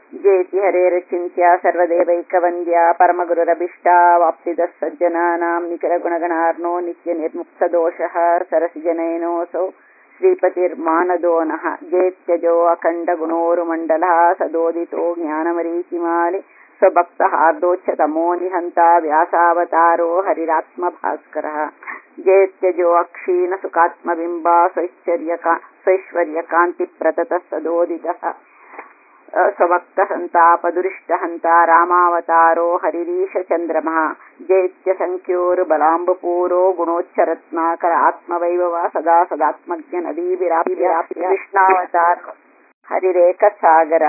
ಜೇತಿ ಹರೇರಚಿಂತ್ಯ ಸರ್ವದೇವೈಕವಂದ್ಯ ಪರಮಗುರುರಭಿಷ್ಟ ವಾಪ್ತಿದ ಸಜ್ಜನಾನಾಂ ನಿಖರ ಗುಣಗಣಾರ್ನೋ ನಿತ್ಯ ನಿರ್ಮುಕ್ತ ದೋಷಃ ಸರಸಿ ಜನಯನೋಸೌ ಶ್ರೀಪತಿರ್ಮಾನದೋ ನಃ ಜೇತ್ಯಜೋ ಅಖಂಡ ಗುಣೋರುಮಂಡಲ ಸದೋದಿತೋ ಜ್ಞಾನಮರೀಚಿಮಾಲಿ ಸ್ವಭಕ್ತ ಹಾರ್ದೋಚ್ಛ ತಮೋ ನಿಹಂತ ವ್ಯಾಸಾವತಾರೋ ಹರಿರಾತ್ಮ ಭಾಸ್ಕರ ಜೇತ್ಯಜೋ ಅಕ್ಷೀಣ ಸುಖಾತ್ಮಬಿಂಬ ಸ್ವೈಶ್ವರ್ಯ ಸ್ವೈಶ್ವರ್ಯ ಕಾಂತಿ ಪ್ರತತ ಸದೋದಿತ ಸ್ವಭಕ್ತ ಸಂತಾಪ ದುರಿಷ್ಟ ಹಂತ ರಾಮಾವತಾರೋ ಹರಿರೀಶ ಚಂದ್ರಮಃ ಜೈತ್ಯ ಸಂಖ್ಯೋರು ಬಲಾಂಬಪೂರೋ ಗುಣೋಚ್ಚರತ್ನಾಕರ ಆತ್ಮವೈಭವ ಸದಾ ಸದಾತ್ಮಜ್ಞ ನದೀಭಿರಾಪಿ ಕೃಷ್ಣಾವತಾರ ಹರಿರೇಖ ಸಾಗರ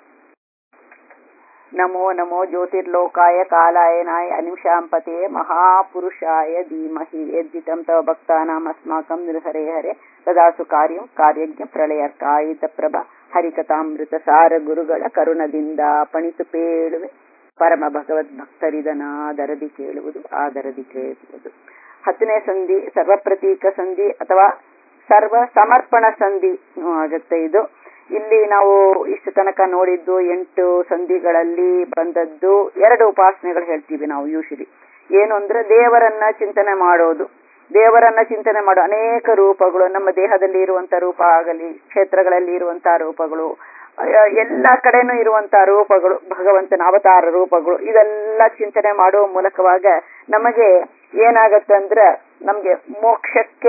ನಮೋ ನಮೋ ಜ್ಯೋತಿರ್ಲೋಕಾಯ ಕಾಲಾಯನಾಯ ಅನಿಶಾಂಪತೆ ಮಹಾಪುರುಷಾಯ ಧೀಮಹಿ ಯದ್ದಿತಂ ತವ ಭಕ್ತಾನಾಂ ಅಸ್ಮಾಕಂ ನಿರ್ಹರೆ ಹರೆ ತದಾಸು ಕಾರ್ಯಂ ಕಾರ್ಯಜ್ಞ ಪ್ರಳಯರ್ಕಾಯಿತ ಪ್ರಭ ಹರಿಕಥಾಮೃತ ಸಾರ ಗುರುಗಳ ಕರುಣದಿಂದ ಪಣಿತು ಪೇಳುವೆ ಪರಮ ಭಗವದ್ ಭಕ್ತರಿದನಾದರದಿ ಕೇಳುವುದು ಆದರದಿ ಕೇಳುವುದು ಹತ್ತನೇ ಸಂಧಿ ಸರ್ವಪ್ರತೀಕ ಸಂಧಿ ಅಥವಾ ಸರ್ವ ಸಮರ್ಪಣ ಸಂಧಿ ಆಗುತ್ತೆ ಇದು ಇಲ್ಲಿ ನಾವು ಇಷ್ಟು ತನಕ ನೋಡಿದ್ದು ಎಂಟು ಸಂಧಿಗಳಲ್ಲಿ ಬಂದದ್ದು ಎರಡು ಉಪಾಸನೆಗಳು ಹೇಳ್ತೀವಿ ನಾವು ಯೂಶಲಿ ಏನು ಅಂದ್ರೆ ದೇವರನ್ನ ಚಿಂತನೆ ಮಾಡೋದು ದೇವರನ್ನ ಚಿಂತನೆ ಮಾಡೋ ಅನೇಕ ರೂಪಗಳು ನಮ್ಮ ದೇಹದಲ್ಲಿ ಇರುವಂತ ರೂಪ ಆಗಲಿ ಕ್ಷೇತ್ರಗಳಲ್ಲಿ ಇರುವಂತಹ ರೂಪಗಳು ಎಲ್ಲ ಕಡೆನೂ ಇರುವಂತಹ ರೂಪಗಳು ಭಗವಂತನ ಅವತಾರ ರೂಪಗಳು ಇದೆಲ್ಲ ಚಿಂತನೆ ಮಾಡುವ ಮೂಲಕವಾಗ ನಮಗೆ ಏನಾಗತ್ತಂದ್ರೆ ನಮ್ಗೆ ಮೋಕ್ಷಕ್ಕೆ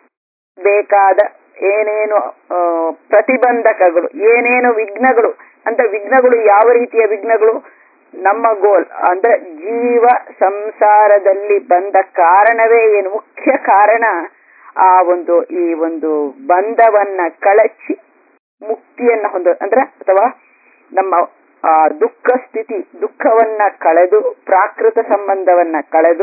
ಬೇಕಾದ ಏನೇನು ಪ್ರತಿಬಂಧಕಗಳು ಏನೇನು ವಿಘ್ನಗಳು ಅಂತ ವಿಘ್ನಗಳು ಯಾವ ರೀತಿಯ ವಿಘ್ನಗಳು ನಮ್ಮ ಗೋಲ್ ಅಂದ್ರೆ ಜೀವ ಸಂಸಾರದಲ್ಲಿ ಬಂದ ಕಾರಣವೇ ಏನು ಮುಖ್ಯ ಕಾರಣ ಆ ಒಂದು ಈ ಒಂದು ಬಂಧವನ್ನ ಕಳಚಿ ಮುಕ್ತಿಯನ್ನ ಹೊಂದ ಅಂದ್ರೆ ಅಥವಾ ನಮ್ಮ ಆ ದುಃಖ ಸ್ಥಿತಿ ದುಃಖವನ್ನ ಕಳೆದು ಪ್ರಾಕೃತ ಸಂಬಂಧವನ್ನ ಕಳೆದು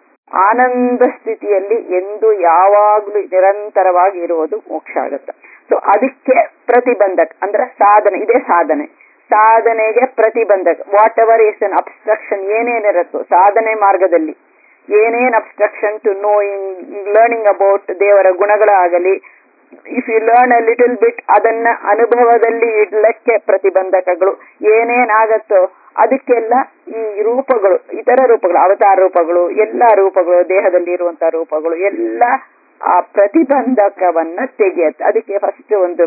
ಆನಂದ ಸ್ಥಿತಿಯಲ್ಲಿ ಎಂದು ಯಾವಾಗ್ಲೂ ನಿರಂತರವಾಗಿ ಇರುವುದು ಮೋಕ್ಷ ಆಗುತ್ತೆ ಸೊ ಅದಕ್ಕೆ ಪ್ರತಿಬಂಧಕ ಅಂದ್ರೆ ಸಾಧನೆ ಇದೇ ಸಾಧನೆ ಸಾಧನೆಗೆ ಪ್ರತಿಬಂಧಕ whatever is an obstruction ಏನೇನಿರುತ್ತೋ ಸಾಧನೆ ಮಾರ್ಗದಲ್ಲಿ ಏನೇನ್ obstruction to knowing learning about ದೇವರ ಗುಣಗಳಾಗಲಿ if you learn a little bit ಅದನ್ನ ಅನುಭವದಲ್ಲಿ ಇಡ್ಲಕ್ಕೆ ಪ್ರತಿಬಂಧಕಗಳು ಏನೇನಾಗತ್ತೋ ಅದಕ್ಕೆಲ್ಲ ಈ ರೂಪಗಳು ಇತರ ರೂಪಗಳು ಅವತಾರ ರೂಪಗಳು ಎಲ್ಲ ರೂಪಗಳು ದೇಹದಲ್ಲಿ ಇರುವಂತಹ ರೂಪಗಳು ಎಲ್ಲ ಆ ಪ್ರತಿಬಂಧಕವನ್ನ ತೆಗೆಯುತ್ತೆ ಅದಕ್ಕೆ ಫಸ್ಟ್ ಒಂದು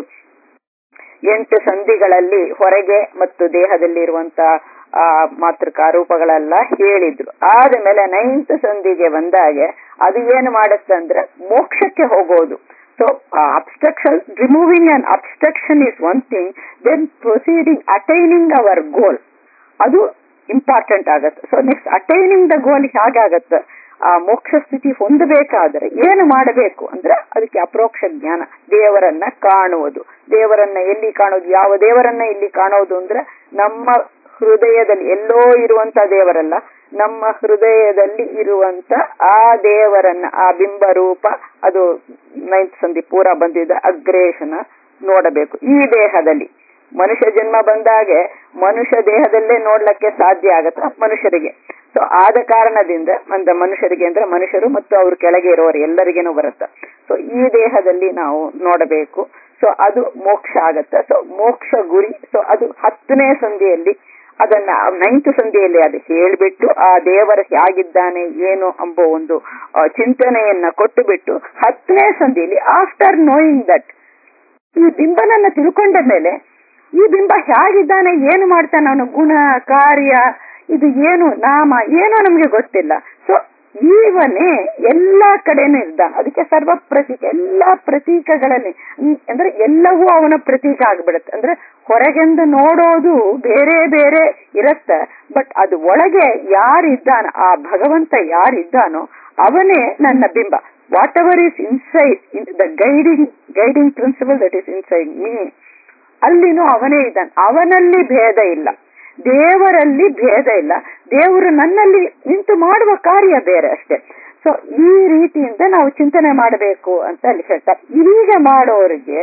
ಎಂಟು ಸಂಧಿಗಳಲ್ಲಿ ಹೊರಗೆ ಮತ್ತು ದೇಹದಲ್ಲಿ ಇರುವಂತ ಆ ಮಾತೃಕಾ ರೂಪಗಳೆಲ್ಲ ಹೇಳಿದ್ರು ಆದ ಮೇಲೆ ನೈನ್ತ್ ಸಂಧಿಗೆ ಬಂದಾಗೆ ಅದು ಏನು ಮಾಡುತ್ತೆ ಅಂದ್ರೆ ಮೋಕ್ಷಕ್ಕೆ ಹೋಗೋದು so obstruction removing an obstruction is one thing then proceeding attaining our goal ಅದು ಇಂಪಾರ್ಟೆಂಟ್ ಆಗತ್ತೆ so next attaining the goal ಹೇಗಾಗತ್ತೆ ಆ ಮೋಕ್ಷ ಸ್ಥಿತಿ ಹೊಂದಬೇಕಾದ್ರೆ ಏನು ಮಾಡಬೇಕು ಅಂದ್ರೆ ಅದಕ್ಕೆ ಅಪ್ರೋಕ್ಷ ಜ್ಞಾನ ದೇವರನ್ನ ಕಾಣುವುದು ದೇವರನ್ನ ಎಲ್ಲಿ ಕಾಣೋದು ಯಾವ ದೇವರನ್ನ ಇಲ್ಲಿ ಕಾಣೋದು ಅಂದ್ರೆ ನಮ್ಮ ಹೃದಯದಲ್ಲಿ ಎಲ್ಲೋ ಇರುವಂತ ದೇವರಲ್ಲ ನಮ್ಮ ಹೃದಯದಲ್ಲಿ ಇರುವಂತ ಆ ದೇವರನ್ನ ಆ ಬಿಂಬ ರೂಪ ಅದು ನೈನ್ತ್ ಸಂಧಿ ಪೂರ ಬಂದಿದೆ ಅಗ್ರೇಶನ ನೋಡಬೇಕು ಈ ದೇಹದಲ್ಲಿ ಮನುಷ್ಯ ಜನ್ಮ ಬಂದಾಗೆ ಮನುಷ್ಯ ದೇಹದಲ್ಲೇ ನೋಡ್ಲಿಕ್ಕೆ ಸಾಧ್ಯ ಆಗತ್ತ ಮನುಷ್ಯರಿಗೆ ಸೊ ಆದ ಕಾರಣದಿಂದ ಅಂದ ಮನುಷ್ಯರಿಗೆ ಅಂದ್ರೆ ಮನುಷ್ಯರು ಮತ್ತು ಅವ್ರ ಕೆಳಗೆ ಇರೋರು ಎಲ್ಲರಿಗೇನು ಬರುತ್ತೆ ಸೊ ಈ ದೇಹದಲ್ಲಿ ನಾವು ನೋಡಬೇಕು ಸೊ ಅದು ಮೋಕ್ಷ ಆಗತ್ತೆ ಸೊ ಮೋಕ್ಷ ಗುರಿ ಸೊ ಅದು ಹತ್ತನೇ ಸಂಧಿಯಲ್ಲಿ ಅದನ್ನ ನೈನ್ತ್ ಸಂಧಿಯಲ್ಲಿ ಅದು ಹೇಳ್ಬಿಟ್ಟು ಆ ದೇವರ ಹೇಗಿದ್ದಾನೆ ಏನು ಎಂಬ ಒಂದು ಚಿಂತನೆಯನ್ನ ಕೊಟ್ಟು ಬಿಟ್ಟು ಹತ್ತನೇ ಸಂಧಿಯಲ್ಲಿ ಆಫ್ಟರ್ ನೋಯಿಂಗ್ ದಟ್ ಈ ಬಿಂಬನನ್ನ ತಿಳ್ಕೊಂಡ ಮೇಲೆ ಈ ಬಿಂಬ ಹೇಗಿದ್ದಾನೆ ಏನು ಮಾಡ್ತಾನೆ ಅವನು ಗುಣ ಕಾರ್ಯ ಇದು ಏನು ನಾಮ ಏನೋ ನಮ್ಗೆ ಗೊತ್ತಿಲ್ಲ ಸೊ ಇವನೇ ಎಲ್ಲಾ ಕಡೆನೂ ಇದ್ದಾನೆ ಅದಕ್ಕೆ ಸರ್ವ ಪ್ರತೀಕ ಎಲ್ಲಾ ಪ್ರತೀಕಗಳಲ್ಲಿ ಅಂದ್ರೆ ಎಲ್ಲವೂ ಅವನ ಪ್ರತೀಕ ಆಗ್ಬಿಡುತ್ತೆ ಅಂದ್ರೆ ಹೊರಗೆಂದು ನೋಡೋದು ಬೇರೆ ಬೇರೆ ಇರತ್ತ ಬಟ್ ಅದು ಒಳಗೆ ಯಾರಿದ್ದಾನ ಆ ಭಗವಂತ ಯಾರಿದ್ದಾನೋ ಅವನೇ ನನ್ನ ಬಿಂಬ whatever is inside the guiding guiding principle that is inside me ಅಲ್ಲಿನೂ ಅವನೇ ಇದ್ದಾನೆ ಅವನಲ್ಲಿ ಭೇದ ಇಲ್ಲ ದೇವರಲ್ಲಿ ಭೇದ ಇಲ್ಲ ದೇವರು ನನ್ನಲ್ಲಿ ನಿಂತು ಮಾಡುವ ಕಾರ್ಯ ಬೇರೆ ಅಷ್ಟೇ ಸೊ ಈ ರೀತಿಯಿಂದ ನಾವು ಚಿಂತನೆ ಮಾಡಬೇಕು ಅಂತ ಅಲ್ಲಿ ಹೇಳ್ತಾರೆ ಈಗ ಮಾಡೋರಿಗೆ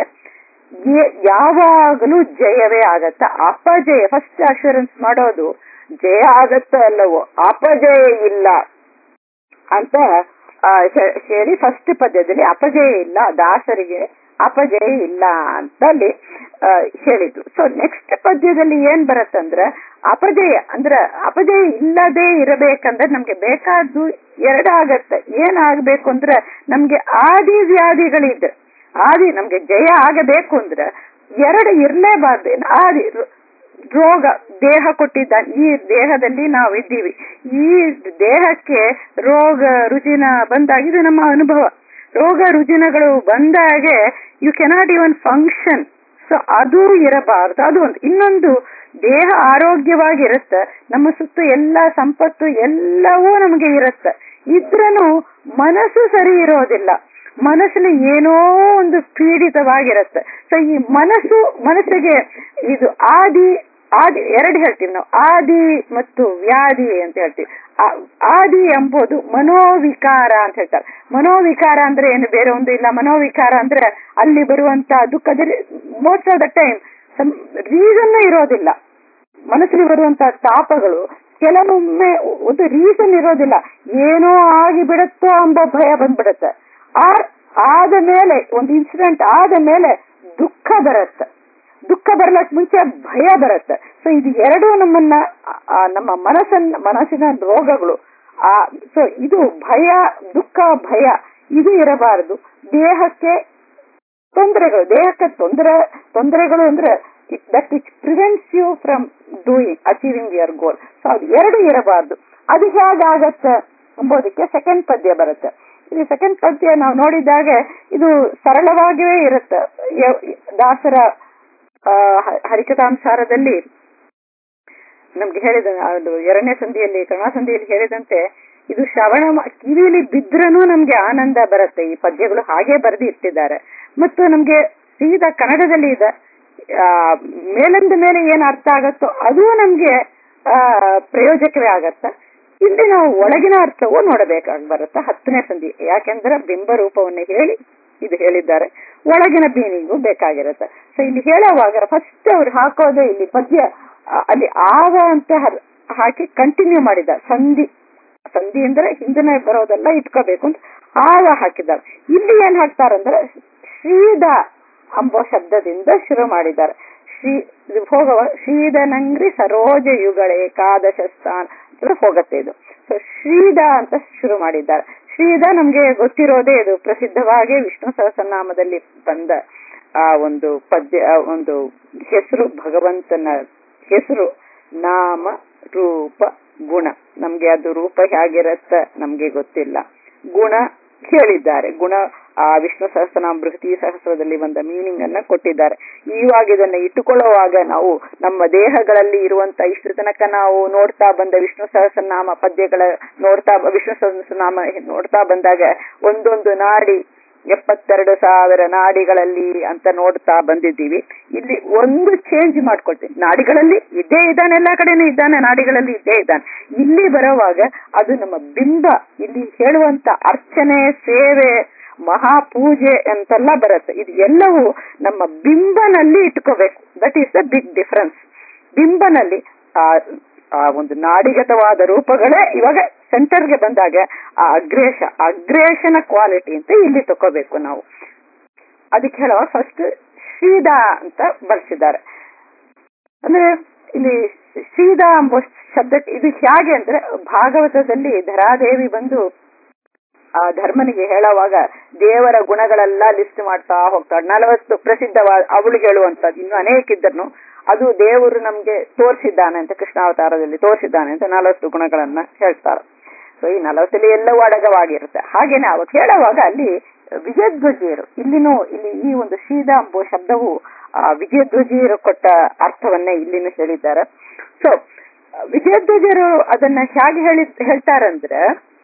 ಯಾವಾಗಲೂ ಜಯವೇ ಆಗತ್ತ ಅಪಜಯ ಫಸ್ಟ್ ಅಶ್ಯೂರೆನ್ಸ್ ಮಾಡೋದು ಜಯ ಆಗತ್ತ ಅಲ್ಲವೋ ಅಪಜಯ ಇಲ್ಲ ಅಂತ ಹೇಳಿ ಫಸ್ಟ್ ಪದ್ಯದಲ್ಲಿ ಅಪಜಯ ಇಲ್ಲ ದಾಸರಿಗೆ ಅಪಜಯ ಇಲ್ಲ ಅಂತ ಅಲ್ಲಿ ಆ, ಹೇಳಿದ್ರು ಸೊ ನೆಕ್ಸ್ಟ್ ಪದ್ಯದಲ್ಲಿ ಏನ್ ಬರತ್ತಂದ್ರ ಅಪಜಯ ಅಂದ್ರ ಅಪಜಯ ಇಲ್ಲದೆ ಇರಬೇಕಂದ್ರೆ ನಮ್ಗೆ ಬೇಕಾದ್ದು ಎರಡಾಗತ್ತೆ ಏನಾಗ್ಬೇಕು ಅಂದ್ರೆ ನಮ್ಗೆ ಆದಿ ವ್ಯಾಧಿಗಳಿದೆ ಆದಿ ನಮ್ಗೆ ಜಯ ಆಗಬೇಕು ಅಂದ್ರೆ ಎರಡು ಇರ್ಲೇಬಾರ್ದು ಆದಿ ರೋ- ರೋಗ ದೇಹ ಕೊಟ್ಟಿದ್ದಾನೆ ಈ ದೇಹದಲ್ಲಿ ನಾವು ಇದ್ದೀವಿ ಈ ದೇಹಕ್ಕೆ ರೋಗ ರುಜಿನ ಬಂದಾಗ ಇದು ನಮ್ಮ ಅನುಭವ ರೋಗ ರುಜಿನಗಳು ಬಂದಾಗೆ you cannot even function so ಅದು ಇರಬಾರ್ದು ಅದು ಒಂದು ಇನ್ನೊಂದು ದೇಹ ಆರೋಗ್ಯವಾಗಿರುತ್ತೆ ನಮ್ಮ ಸುತ್ತ ಎಲ್ಲ ಸಂಪತ್ತು ಎಲ್ಲವೂ ನಮಗೆ ಇರುತ್ತೆ ಇದ್ರನು ಮನಸ್ಸು ಸರಿ ಇರೋದಿಲ್ಲ ಮನಸ್ಸಲ್ಲಿ ಏನೋ ಒಂದು ಪೀಡಿತವಾಗಿರುತ್ತೆ ಸೊ ಈ ಮನಸ್ಸು ಮನಸ್ಸಿಗೆ ಇದು ಆದಿ ಆದಿ ಎರಡು ಹೇಳ್ತೀವಿ ನಾವು ಆದಿ ಮತ್ತು ವ್ಯಾಧಿ ಅಂತ ಹೇಳ್ತೀವಿ ಆ- ಆದಿ ಎಂಬುದು ಮನೋವಿಕಾರ ಅಂತ ಹೇಳ್ತಾರೆ ಮನೋವಿಕಾರ ಅಂದ್ರೆ ಏನು ಬೇರೆ ಒಂದು ಇಲ್ಲ ಮನೋವಿಕಾರ ಅಂದ್ರೆ ಅಲ್ಲಿ ಬರುವಂತ ದುಃಖದ most of the time reason ಇರೋದಿಲ್ಲ ಮನಸ್ಸಿಗೆ ಬರುವಂತ ತಾಪಗಳು ಕೆಲವೊಮ್ಮೆ ಒಂದು ರೀಸನ್ ಇರೋದಿಲ್ಲ ಏನೋ ಆಗಿ ಬಿಡುತ್ತೋ ಎಂಬ ಭಯ ಬಂದ್ಬಿಡುತ್ತೆ ಆ ಆದ ಮೇಲೆ ಒಂದು ಇನ್ಸಿಡೆಂಟ್ ಆದ ಮೇಲೆ ದುಃಖ ಬರುತ್ತೆ ದುಃಖ ಬರ್ಲಕ್ ಮುಂಚೆ ಭಯ ಬರುತ್ತೆ ಸೊ ಇದು ಎರಡೂ ನಮ್ಮನ್ನ ಆ, ನಮ್ಮ ಮನಸ್ಸನ್ನ ಮನಸ್ಸಿನ ರೋಗಗಳು ಆ ಸೊ ಇದು ಭಯ ದುಃಖ ಭಯ ಇದು ಇರಬಾರದು ದೇಹಕ್ಕೆ ತೊಂದರೆಗಳು ದೇಹಕ್ಕೆ ತೊಂದರೆ ತೊಂದರೆಗಳು ಅಂದ್ರೆ that it prevents you from doing achieving your goal so ಅದು ಎರಡು ಇರಬಾರ್ದು ಅದು ಹೇಗಾಗತ್ತೆ ಎಂಬುದಕ್ಕೆ ಸೆಕೆಂಡ್ ಪದ್ಯ ಬರುತ್ತೆ ಇಲ್ಲಿ ಸೆಕೆಂಡ್ ಪದ್ಯ ನಾವು ನೋಡಿದಾಗ ಇದು ಸರಳವಾಗಿಯೇ ಇರುತ್ತೆ ಯ- ದಾಸರ ಆ, ಹ- ಹರಿಕಥಾಂಸಾರದಲ್ಲಿ ನಮ್ಗೆ ಹೇಳಿದ ಅದು ಎರಡನೇ ಸಂಧಿಯಲ್ಲಿ ಕರ್ಣ ಸಂಧಿಯಲ್ಲಿ ಹೇಳಿದಂತೆ ಇದು ಶ್ರವಣ ಮಾ- ಕಿವಿಲಿ ಬಿದ್ರನೂ ನಮ್ಗೆ ಆನಂದ ಬರುತ್ತೆ ಈ ಪದ್ಯಗಳು ಹಾಗೆ ಬರೆದು ಇಟ್ಟಿದ್ದಾರೆ ಮತ್ತು ನಮ್ಗೆ ಸೀದಾ ಕನ್ನಡದಲ್ಲಿ ಇದೆ ಆ, ಮೇಲಿಂದ ಮೇಲೆ ಏನ್ ಅರ್ಥ ಆಗತ್ತೋ ಅದು ನಮ್ಗೆ ಆ ಪ್ರಯೋಜಕವೇ ಆಗತ್ತೆ ಇಲ್ಲಿ ನಾವು ಒಳಗಿನ ಅರ್ಥವೂ ನೋಡಬೇಕಾಗಿ ಬರುತ್ತೆ ಹತ್ತನೇ ಸಂಧಿ ಯಾಕೆಂದ್ರೆ ಬಿಂಬ ರೂಪವನ್ನು ಹೇಳಿ ಇದು ಹೇಳಿದ್ದಾರೆ ಒಳಗಿನ ಮೀನಿಂಗು ಬೇಕಾಗಿರುತ್ತೆ ಸೊ ಇಲ್ಲಿ ಹೇಳುವಾಗ ಫಸ್ಟ್ ಅವ್ರು ಹಾಕೋದೇ ಇಲ್ಲಿ ಪದ್ಯ ಆ, ಅಲ್ಲಿ ಆವ ಅಂತ ಹರ್- ಹಾಕಿ ಕಂಟಿನ್ಯೂ ಮಾಡಿದ ಸಂಧಿ ಸಂಧಿ ಅಂದ್ರೆ ಹಿಂದಿನ ಬರೋದೆಲ್ಲ ಇಟ್ಕೋಬೇಕು ಅಂತ ಆವ ಹಾಕಿದ್ದಾರೆ ಇಲ್ಲಿ ಏನ್ ಹಾಕ್ತಾರಂದ್ರೆ ಶ್ರೀದ ಎಂಬ ಶಬ್ದದಿಂದ ಶುರು ಮಾಡಿದ್ದಾರೆ ಶ್ರೀ ಇದು ಹೋಗುವ ಶ್ರೀದನಂಗ್ರಿ ಸರೋಜ ಯುಗಳ ಏಕಾದಶ ಸ್ಥಾನ ಅಂತ ಹೋಗತ್ತೆ ಇದು ಸೊ ಶ್ರೀದ ಅಂತ ಶುರು ಮಾಡಿದ್ದಾರೆ ಶ್ರೀದ ನಮ್ಗೆ ಗೊತ್ತಿರೋದೇ ಇದು ಪ್ರಸಿದ್ಧವಾಗಿ ವಿಷ್ಣು ಸಹಸ್ರನಾಮದಲ್ಲಿ ಬಂದ ಆ ಒಂದು ಪದ್ಯ ಆ ಒಂದು ಹೆಸರು ಭಗವಂತನ ಹೆಸರು ನಾಮ ರೂಪ ಗುಣ ನಮ್ಗೆ ಅದು ರೂಪ ಹೇಗಿರತ್ತ ನಮ್ಗೆ ಗೊತ್ತಿಲ್ಲ ಗುಣ ಹೇಳಿದ್ದಾರೆ ಗುಣ ಆ ವಿಷ್ಣು ಸಹಸ್ರನಾಮ ಬೃಹತಿ ಸಹಸ್ರದಲ್ಲಿ ಬಂದ ಮೀನಿಂಗ್ ಅನ್ನ ಕೊಟ್ಟಿದ್ದಾರೆ ಇವಾಗ ಇದನ್ನ ಇಟ್ಟುಕೊಳ್ಳುವಾಗ ನಾವು ನಮ್ಮ ದೇಹಗಳಲ್ಲಿ ಇರುವಂತ ಇಷ್ಟು ತನಕ ನಾವು ನೋಡ್ತಾ ಬಂದ ವಿಷ್ಣು ಸಹಸ್ರನಾಮ ಪದ್ಯಗಳ ನೋಡ್ತಾ ವಿಷ್ಣು ಸಹಸ್ರನಾಮ ನೋಡ್ತಾ ಬಂದಾಗ ಒಂದೊಂದು ನಾಡಿ ಎಪ್ಪತ್ತೆರಡು ಸಾವಿರ ನಾಡಿಗಳಲ್ಲಿ ಅಂತ ನೋಡ್ತಾ ಬಂದಿದ್ದೀವಿ ಇಲ್ಲಿ ಒಂದು ಚೇಂಜ್ ಮಾಡ್ಕೊಳ್ತೀನಿ ನಾಡಿಗಳಲ್ಲಿ ಇದ್ದೇ ಇದ್ದಾನೆ ಎಲ್ಲಾ ಕಡೆನೂ ಇದ್ದಾನೆ ನಾಡಿಗಳಲ್ಲಿ ಇದ್ದೇ ಇದ್ದಾನೆ ಇಲ್ಲಿ ಬರುವಾಗ ಅದು ನಮ್ಮ ಬಿಂಬ ಇಲ್ಲಿ ಹೇಳುವಂತ ಅರ್ಚನೆ ಸೇವೆ ಮಹಾಪೂಜೆ ಅಂತೆಲ್ಲ ಬರುತ್ತೆ ಇದು ಎಲ್ಲವೂ ನಮ್ಮ ಬಿಂಬನಲ್ಲಿ ಇಟ್ಕೋಬೇಕು that is the big difference ಬಿಂಬನಲ್ಲಿ ಆ ಆ ಒಂದು ನಾಡಿಗತವಾದ ರೂಪಗಳೇ ಇವಾಗ ಸೆಂಟರ್ಗೆ ಬಂದಾಗ ಆ ಅಗ್ರೇಶ ಅಗ್ರೇಶನ ಕ್ವಾಲಿಟಿ ಅಂತ ಇಲ್ಲಿ ತಕೋಬೇಕು ನಾವು ಅದಕ್ಕೆ ಹೇಳುವ ಫಸ್ಟ್ ಶ್ರೀದ ಅಂತ ಬಳಸಿದ್ದಾರೆ ಅಂದ್ರೆ ಇಲ್ಲಿ ಶ್ರೀದ ಎಂಬ ಶಬ್ದಕ್ಕೆ ಇದು ಹೇಗೆ ಅಂದ್ರೆ ಭಾಗವತದಲ್ಲಿ ಧರಾದೇವಿ ಬಂದು ಆ ಧರ್ಮನಿಗೆ ಹೇಳುವಾಗ ದೇವರ ಗುಣಗಳೆಲ್ಲ ಲಿಸ್ಟ್ ಮಾಡ್ತಾ ಹೋಗ್ತಾಳೆ ನಲವತ್ತು ಪ್ರಸಿದ್ಧವಾದ ಅವಳಿಗೆ ಹೇಳುವಂತದ್ದು ಇನ್ನು ಅನೇಕ ಇದ್ದನು ಅದು ದೇವರು ನಮ್ಗೆ ತೋರಿಸಿದ್ದಾನೆ ಅಂತ ಕೃಷ್ಣಾವತಾರದಲ್ಲಿ ತೋರಿಸಿದ್ದಾನೆ ಅಂತ ನಲವತ್ತು ಗುಣಗಳನ್ನ ಹೇಳ್ತಾರೆ ಸೊ ಈ ನಲವತ್ತಲ್ಲಿ ಎಲ್ಲವೂ ಅಡಗವಾಗಿರುತ್ತೆ ಹಾಗೇನೆ ಅವಾಗ ಹೇಳುವಾಗ ಅಲ್ಲಿ ವಿಜಯಧ್ವಜಿಯರು ಇಲ್ಲಿನೂ ಇಲ್ಲಿ ಈ ಒಂದು ಶ್ರೀದ ಎಂಬ ಶಬ್ದವು ಆ ವಿಜಯಧ್ವಜಿಯರು ಕೊಟ್ಟ ಅರ್ಥವನ್ನೇ ಇಲ್ಲಿನೂ ಹೇಳಿದ್ದಾರೆ ಸೊ ವಿಜಯಧ್ವಜರು ಅದನ್ನ ಹೇಗೆ ಹೇಳಿ ಹೇಳ್ತಾರಂದ್ರೆ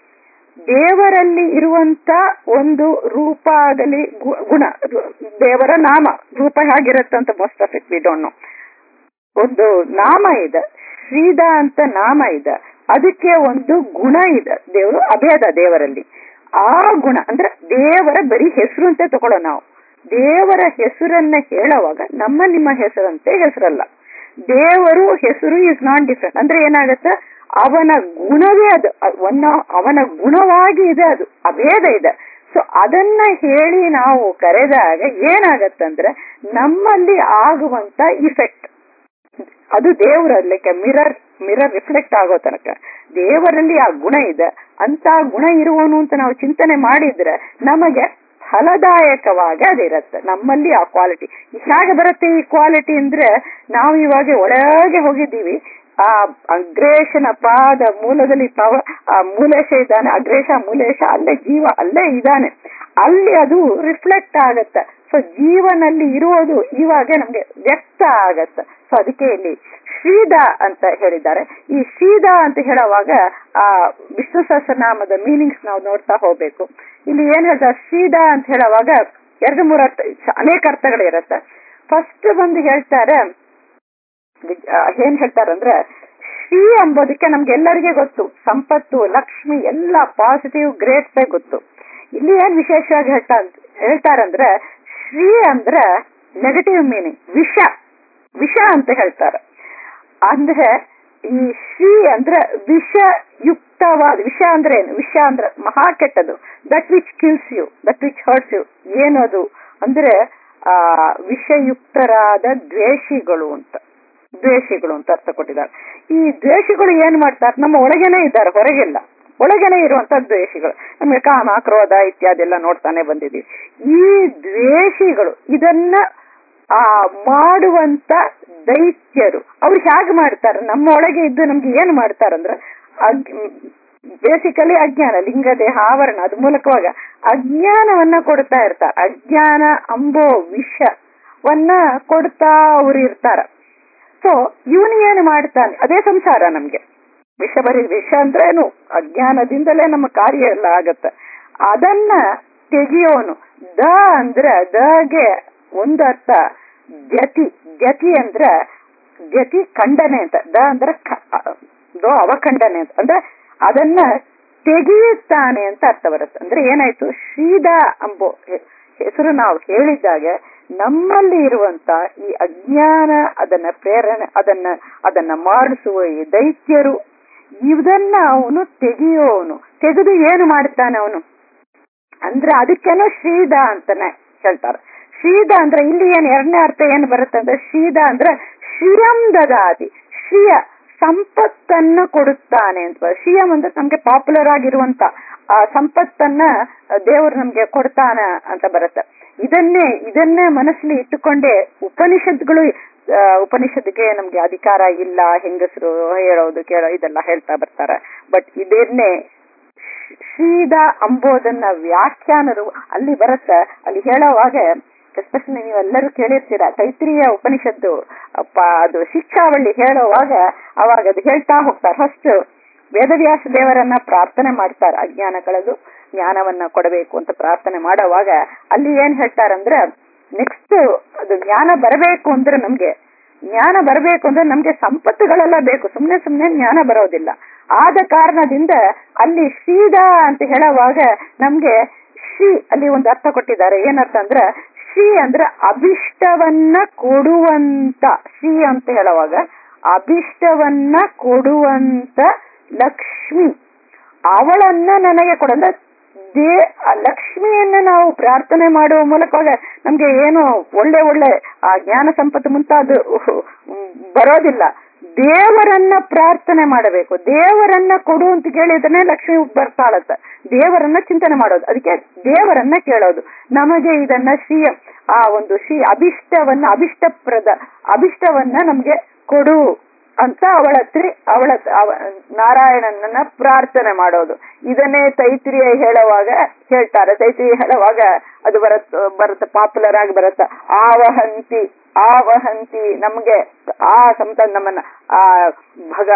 ದೇವರಲ್ಲಿ ಇರುವಂತ ಒಂದು ರೂಪ ಆಗಲಿ ಗು- ಗುಣ ರು- ದೇವರ ನಾಮ ರೂಪ ಹೇಗಿರುತ್ತೆ ಅಂತ most of it we don't know ಒಂದು ನಾಮ ಇದೆ ಶ್ರೀದ ಅಂತ ನಾಮ ಇದೆ ಅದಕ್ಕೆ ಒಂದು ಗುಣ ಇದೆ ದೇವರು ಅಭೇದ ದೇವರಲ್ಲಿ ಆ ಗುಣ ಅಂದ್ರೆ ದೇವರ ಬರೀ ಹೆಸರು ಅಂತ ತಗೊಳ್ಳೋ ನಾವು ದೇವರ ಹೆಸರನ್ನ ಹೇಳುವಾಗ ನಮ್ಮ ನಿಮ್ಮ ಹೆಸರಂತೆ ಹೆಸರಲ್ಲ ದೇವರು ಹೆಸರು ಇಸ್ ನಾಟ್ ಡಿಫ್ರೆಂಟ್ ಅಂದ್ರೆ ಏನಾಗತ್ತೆ ಅವನ ಗುಣವೇ ಅದು ಅವನ ಅವನ ಗುಣವಾಗಿ ಇದೆ ಅದು ಅಭೇದ ಇದೆ ಸೊ ಅದನ್ನ ಹೇಳಿ ನಾವು ಕರೆದಾಗ ಏನಾಗತ್ತಂದ್ರೆ ನಮ್ಮಲ್ಲಿ ಆಗುವಂತ ಇಫೆಕ್ಟ್ ಅದು ದೇವರಲ್ಲಿ ಮಿರರ್ ಮಿರರ್ ರಿಫ್ಲೆಕ್ಟ್ ಆಗೋ ತನಕ ದೇವರಲ್ಲಿ ಆ ಗುಣ ಇದೆ ಅಂತ ಗುಣ ಇರುವನು ಅಂತ ನಾವು ಚಿಂತನೆ ಮಾಡಿದ್ರೆ ನಮಗೆ ಫಲದಾಯಕವಾಗಿ ಅದಿರುತ್ತೆ ನಮ್ಮಲ್ಲಿ ಆ ಕ್ವಾಲಿಟಿ ಹೇಗೆ ಬರುತ್ತೆ ಈ ಕ್ವಾಲಿಟಿ ಅಂದ್ರೆ ನಾವು ಇವಾಗ ಒಳಗೆ ಹೋಗಿದ್ದೀವಿ ಆ ಅಗ್ರೇಶನ ಪಾದ ಮೂಲದಲ್ಲಿ ಪವ ಆ ಮೂಲೇಶ ಇದ್ದಾನೆ ಅಗ್ರೇಶ ಮೂಲೇಶ ಅಲ್ಲೇ ಜೀವ ಅಲ್ಲೇ ಇದ್ದಾನೆ ಅಲ್ಲಿ ಅದು ರಿಫ್ಲೆಕ್ಟ್ ಆಗತ್ತೆ ಸೊ ಜೀವನಲ್ಲಿ ಇರುವುದು ಇವಾಗ ನಮ್ಗೆ ವ್ಯಕ್ತ ಆಗತ್ತೆ ಸೊ ಅದಕ್ಕೆ ಇಲ್ಲಿ ಶ್ರೀದ ಅಂತ ಹೇಳಿದ್ದಾರೆ ಈ ಶ್ರೀದ ಅಂತ ಹೇಳುವಾಗ ಆ ವಿಷ್ಣು ಸಹಸ್ರನಾಮದ ಮೀನಿಂಗ್ಸ್ ನಾವು ನೋಡ್ತಾ ಹೋಗ್ಬೇಕು ಇಲ್ಲಿ ಏನ್ ಹೇಳ್ತಾರೆ ಶ್ರೀದ ಅಂತ ಹೇಳುವಾಗ ಎರಡು ಮೂರು ಅರ್ಥ ಅನೇಕ ಅರ್ಥಗಳಿರುತ್ತೆ ಫಸ್ಟ್ ಬಂದು ಹೇಳ್ತಾರೆ ಏನ್ ಹೇಳ್ತಾರಂದ್ರೆ ಶ್ರೀ ಎಂಬುದಕ್ಕೆ ನಮ್ಗೆ ಎಲ್ಲರಿಗೆ ಗೊತ್ತು ಸಂಪತ್ತು ಲಕ್ಷ್ಮಿ ಎಲ್ಲ ಪಾಸಿಟಿವ್ ಗ್ರೇಟ್ಸ್ ಗೊತ್ತು ಇಲ್ಲಿ ಏನ್ ವಿಶೇಷವಾಗಿ ಹೇಳ್ತಾ ಹೇಳ್ತಾರಂದ್ರೆ ಶ್ರೀ ಅಂದ್ರೆ ನೆಗೆಟಿವ್ ಮೀನಿಂಗ್ ವಿಷ ವಿಷ ಅಂತ ಹೇಳ್ತಾರೆ ಅಂದ್ರೆ ಈ ಶ್ರೀ ಅಂದ್ರೆ ವಿಷಯುಕ್ತವಾದ ವಿಷ ಅಂದ್ರೆ ಏನು ವಿಷ ಅಂದ್ರೆ ಮಹಾ ಕೆಟ್ಟದು that which kills you that which hurts you ಏನದು ಅಂದ್ರೆ ಆ ವಿಷಯುಕ್ತರಾದ ದ್ವೇಷಿಗಳು ಅಂತ ದ್ವೇಷಿಗಳು ಅಂತ ಅರ್ಥ ಕೊಟ್ಟಿದ್ದಾರೆ ಈ ದ್ವೇಷಿಗಳು ಏನ್ ಮಾಡ್ತಾರೆ ನಮ್ಮ ಒಳಗೇನೆ ಇದ್ದಾರೆ ಹೊರಗಿಲ್ಲ ಒಳಗೇನೆ ಇರುವಂತ ದ್ವೇಷಿಗಳು ನಮಗೆ ಕಾಮ ಕ್ರೋಧ ಇತ್ಯಾದಿ ಎಲ್ಲ ನೋಡ್ತಾನೆ ಬಂದಿದ್ದೀವಿ ಈ ದ್ವೇಷಿಗಳು ಇದನ್ನ ಆ ಮಾಡುವಂತ ದೈತ್ಯರು ಅವ್ರು ಹೇಗೆ ಮಾಡ್ತಾರೆ ನಮ್ಮ ಒಳಗೆ ಇದ್ದು ನಮ್ಗೆ ಏನ್ ಮಾಡ್ತಾರಂದ್ರೆ ಬೇಸಿಕಲಿ ಅಜ್ಞಾನ ಲಿಂಗ ದೇಹ ಆವರಣ ಅದ್ ಮೂಲಕವಾಗ ಅಜ್ಞಾನವನ್ನ ಕೊಡ್ತಾ ಇರ್ತಾರೆ ಅಜ್ಞಾನ ಅಂಬೋ ವಿಷವನ್ನ ಕೊಡ್ತಾ ಅವ್ರು ಇರ್ತಾರ ಸೊ ಇವನು ಏನು ಮಾಡ್ತಾನೆ ಅದೇ ಸಂಸಾರ ನಮ್ಗೆ ವಿಷ ಬರೀ ವಿಷ ಅಂದ್ರೇನು ಅಜ್ಞಾನದಿಂದಲೇ ನಮ್ಮ ಕಾರ್ಯ ಎಲ್ಲ ಆಗತ್ತೆ ಅದನ್ನ ತೆಗಿಯೋನು ದ ಅಂದ್ರ ದಗೆ ಒಂದು ಅರ್ಥ ಗತಿ ಗತಿ ಅಂದ್ರ ಗತಿ ಖಂಡನೆ ಅಂತ ದ ಅಂದ್ರ ದೋ ಅವಖಂಡನೆ ಅಂತ ಅಂದ್ರೆ ಅದನ್ನ ತೆಗೆಯುತ್ತಾನೆ ಅಂತ ಅರ್ಥ ಬರುತ್ತೆ ಅಂದ್ರೆ ಏನಾಯ್ತು ಶ್ರೀದ ಅಂಬೋ ಹೆಸರು ನಾವು ಹೇಳಿದಾಗ ನಮ್ಮಲ್ಲಿ ಇರುವಂತ ಈ ಅಜ್ಞಾನ ಅದನ್ನ ಪ್ರೇರಣೆ ಅದನ್ನ ಅದನ್ನ ಮಾಡಿಸುವ ಈ ದೈತ್ಯರು ಇದನ್ನ ಅವನು ತೆಗೆಯೋನು ತೆಗೆದು ಏನು ಮಾಡ್ತಾನೆ ಅವನು ಅಂದ್ರೆ ಅದಕ್ಕೇನೋ ಶ್ರೀದ ಅಂತಾನೆ ಹೇಳ್ತಾರೆ ಶ್ರೀದ ಅಂದ್ರೆ ಇಲ್ಲಿ ಏನ್ ಎರಡನೇ ಅರ್ಥ ಏನ್ ಬರುತ್ತೆ ಅಂದ್ರೆ ಶ್ರೀದ ಅಂದ್ರೆ ಶ್ರಿಯಂ ದದಾತಿ ಶ್ರಿಯ ಸಂಪತ್ತನ್ನ ಕೊಡುತ್ತಾನೆ ಅಂತ ಶ್ರಿಯಂ ಅಂದ್ರೆ ನಮ್ಗೆ ಪಾಪ್ಯುಲರ್ ಆಗಿರುವಂತ ಆ ಸಂಪತ್ತನ್ನ ದೇವರು ನಮ್ಗೆ ಕೊಡ್ತಾನ ಅಂತ ಬರುತ್ತೆ ಇದನ್ನೇ ಇದನ್ನೇ ಮನಸ್ಸಲ್ಲಿ ಇಟ್ಟುಕೊಂಡೇ ಉಪನಿಷತ್ಗಳು ಉಪನಿಷತ್ಗೆ ನಮ್ಗೆ ಅಧಿಕಾರ ಇಲ್ಲ ಹೆಂಗಸರು ಹೇಳೋದು ಕೇಳೋ ಇದೆಲ್ಲ ಹೇಳ್ತಾ ಬರ್ತಾರೆ ಬಟ್ ಇದನ್ನೇ ಶ್ರೀದ ಅಂಬೋದನ್ನ ವ್ಯಾಖ್ಯಾನರು ಅಲ್ಲಿ ಬರುತ್ತೆ ಅಲ್ಲಿ ಹೇಳೋವಾಗ ಎಸ್ಪೆಷಲಿ ನೀವೆಲ್ಲರೂ ಕೇಳಿರ್ತೀರ ತೈತ್ರಿಯ ಉಪನಿಷತ್ತು ಅಪ್ಪ ಅದು ಶಿಕ್ಷಾವಳ್ಳಿ ಹೇಳುವಾಗ ಅವಾಗ ಅದು ಹೇಳ್ತಾ ಹೋಗ್ತಾರೆ ಫಸ್ಟ್ ವೇದವ್ಯಾಸ ದೇವರನ್ನ ಪ್ರಾರ್ಥನೆ ಮಾಡ್ತಾರೆ ಅಜ್ಞಾನ ಕಳೆದು ಜ್ಞಾನವನ್ನ ಕೊಡಬೇಕು ಅಂತ ಪ್ರಾರ್ಥನೆ ಮಾಡುವಾಗ ಅಲ್ಲಿ ಏನ್ ಹೇಳ್ತಾರಂದ್ರೆ ನೆಕ್ಸ್ಟ್ ಅದು ಜ್ಞಾನ ಬರಬೇಕು ಅಂದ್ರೆ ನಮ್ಗೆ ಜ್ಞಾನ ಬರಬೇಕು ಅಂದ್ರೆ ನಮ್ಗೆ ಸಂಪತ್ತುಗಳೆಲ್ಲ ಬೇಕು ಸುಮ್ನೆ ಸುಮ್ನೆ ಜ್ಞಾನ ಬರೋದಿಲ್ಲ ಆದ ಕಾರಣದಿಂದ ಅಲ್ಲಿ ಶ್ರೀದ ಅಂತ ಹೇಳುವಾಗ ನಮ್ಗೆ ಶ್ರೀ ಅಲ್ಲಿ ಒಂದು ಅರ್ಥ ಕೊಟ್ಟಿದ್ದಾರೆ ಏನರ್ಥ ಅಂದ್ರೆ ಶ್ರೀ ಅಂದ್ರೆ ಅಭಿಷ್ಟವನ್ನ ಕೊಡುವಂತ ಶ್ರೀ ಅಂತ ಹೇಳುವಾಗ ಅಭಿಷ್ಟವನ್ನ ಕೊಡುವಂತ ಲಕ್ಷ್ಮಿ ಅವಳನ್ನ ನನಗೆ ಕೊಡಂದ್ರೆ ದೇ ಲಕ್ಷ್ಮಿಯನ್ನ ನಾವು ಪ್ರಾರ್ಥನೆ ಮಾಡುವ ಮೂಲಕವಾಗ ನಮ್ಗೆ ಏನು ಒಳ್ಳೆ ಒಳ್ಳೆ ಆ ಜ್ಞಾನ ಸಂಪತ್ತು ಮುಂತಾದ ಬರೋದಿಲ್ಲ ದೇವರನ್ನ ಪ್ರಾರ್ಥನೆ ಮಾಡಬೇಕು ದೇವರನ್ನ ಕೊಡು ಅಂತ ಕೇಳಿದ್ರೆ ಲಕ್ಷ್ಮಿ ಬರ್ತಾಳತ್ತ ದೇವರನ್ನ ಚಿಂತನೆ ಮಾಡೋದು ಅದಕ್ಕೆ ದೇವರನ್ನ ಕೇಳೋದು ನಮಗೆ ಇದನ್ನ ಶ್ರೀ ಆ ಒಂದು ಶ್ರೀ ಅಭಿಷ್ಟವನ್ನ ಅಭಿಷ್ಟಪ್ರದ ಅಭಿಷ್ಟವನ್ನ ನಮ್ಗೆ ಕೊಡು ಅಂತ ಅವಳ ಹತ್ರ ಅವಳ ನಾರಾಯಣನನ್ನ ಪ್ರಾರ್ಥನೆ ಮಾಡೋದು ಇದನ್ನೇ ತೈತ್ರಿಯ ಹೇಳುವಾಗ ಹೇಳ್ತಾರೆ ತೈತ್ರಿಯ ಹೇಳುವಾಗ ಅದು ಬರತ್ ಬರುತ್ತೆ ಪಾಪ್ಯುಲರ್ ಆಗಿ ಬರುತ್ತೆ ಆವಹಂತಿ ಆವಹಂತಿ ನಮ್ಗೆ ಆ ಸಂತ ನಮ್ಮನ್ನ ಆ ಭಗ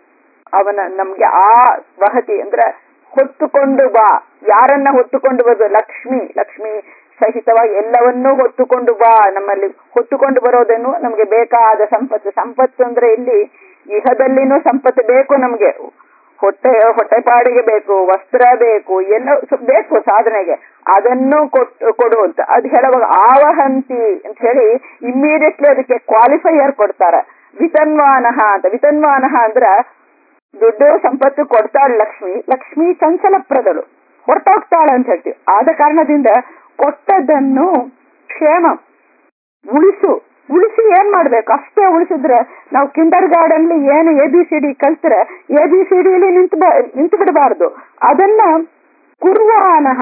ಅವನ ನಮ್ಗೆ ಆ ವಹತಿ ಅಂದ್ರೆ ಹೊತ್ತುಕೊಂಡು ಬಾ ಯಾರನ್ನ ಹೊತ್ತುಕೊಂಡು ಬರೋದು ಲಕ್ಷ್ಮಿ ಲಕ್ಷ್ಮಿ ಸಹಿತವಾಗಿ ಎಲ್ಲವನ್ನೂ ಹೊತ್ತುಕೊಂಡು ಬಾ ನಮ್ಮಲ್ಲಿ ಹೊತ್ತುಕೊಂಡು ಬರೋದೇನು ನಮ್ಗೆ ಬೇಕಾದ ಸಂಪತ್ತು ಸಂಪತ್ತು ಅಂದ್ರೆ ಇಲ್ಲಿ ಇಹದಲ್ಲಿನೂ ಸಂಪತ್ತು ಬೇಕು ನಮ್ಗೆ ಹೊಟ್ಟೆ ಹೊಟ್ಟೆಪಾಡಿಗೆ ಬೇಕು ವಸ್ತ್ರ ಬೇಕು ಎಲ್ಲ ಬೇಕು ಸಾಧನೆಗೆ ಅದನ್ನು ಕೊಟ್ಟು ಕೊಡುವಂತ ಅದು ಹೇಳುವಾಗ ಆವಹಂತಿ ಅಂತ ಹೇಳಿ ಇಮ್ಮಿಡಿಯೇಟ್ಲಿ ಅದಕ್ಕೆ ಕ್ವಾಲಿಫೈಯರ್ ಕೊಡ್ತಾರೆ ವಿತನ್ವಾನಹ ಅಂತ ವಿತನ್ವಾನಹ ಅಂದ್ರ ದುಡ್ಡು ಸಂಪತ್ತು ಕೊಡ್ತಾಳೆ ಲಕ್ಷ್ಮಿ ಲಕ್ಷ್ಮಿ ಚಂಚಲಪ್ರದಳು ಹೊರಟೋಗ್ತಾಳೆ ಅಂತ ಹೇಳ್ತೀವಿ ಆದ ಕಾರಣದಿಂದ ಕೊಟ್ಟದ್ದನ್ನು ಕ್ಷೇಮ ಉಳಿಸು ಉಳಿಸಿ ಏನ್ ಮಾಡ್ಬೇಕು ಅಷ್ಟೇ ಉಳಿಸಿದ್ರೆ ನಾವು ಕಿಂಡರ್ ಗಾರ್ಡನ್ ಏನು ಎ ಬಿ ಸಿ ಡಿ ಕಲ್ತ್ರೆ ಎ ಬಿ ಸಿ ಡಿಲಿ ನಿಂತು ನಿಂತು ಬಿಡಬಾರ್ದು ಅದನ್ನ ಕುರ್ವಾನಹ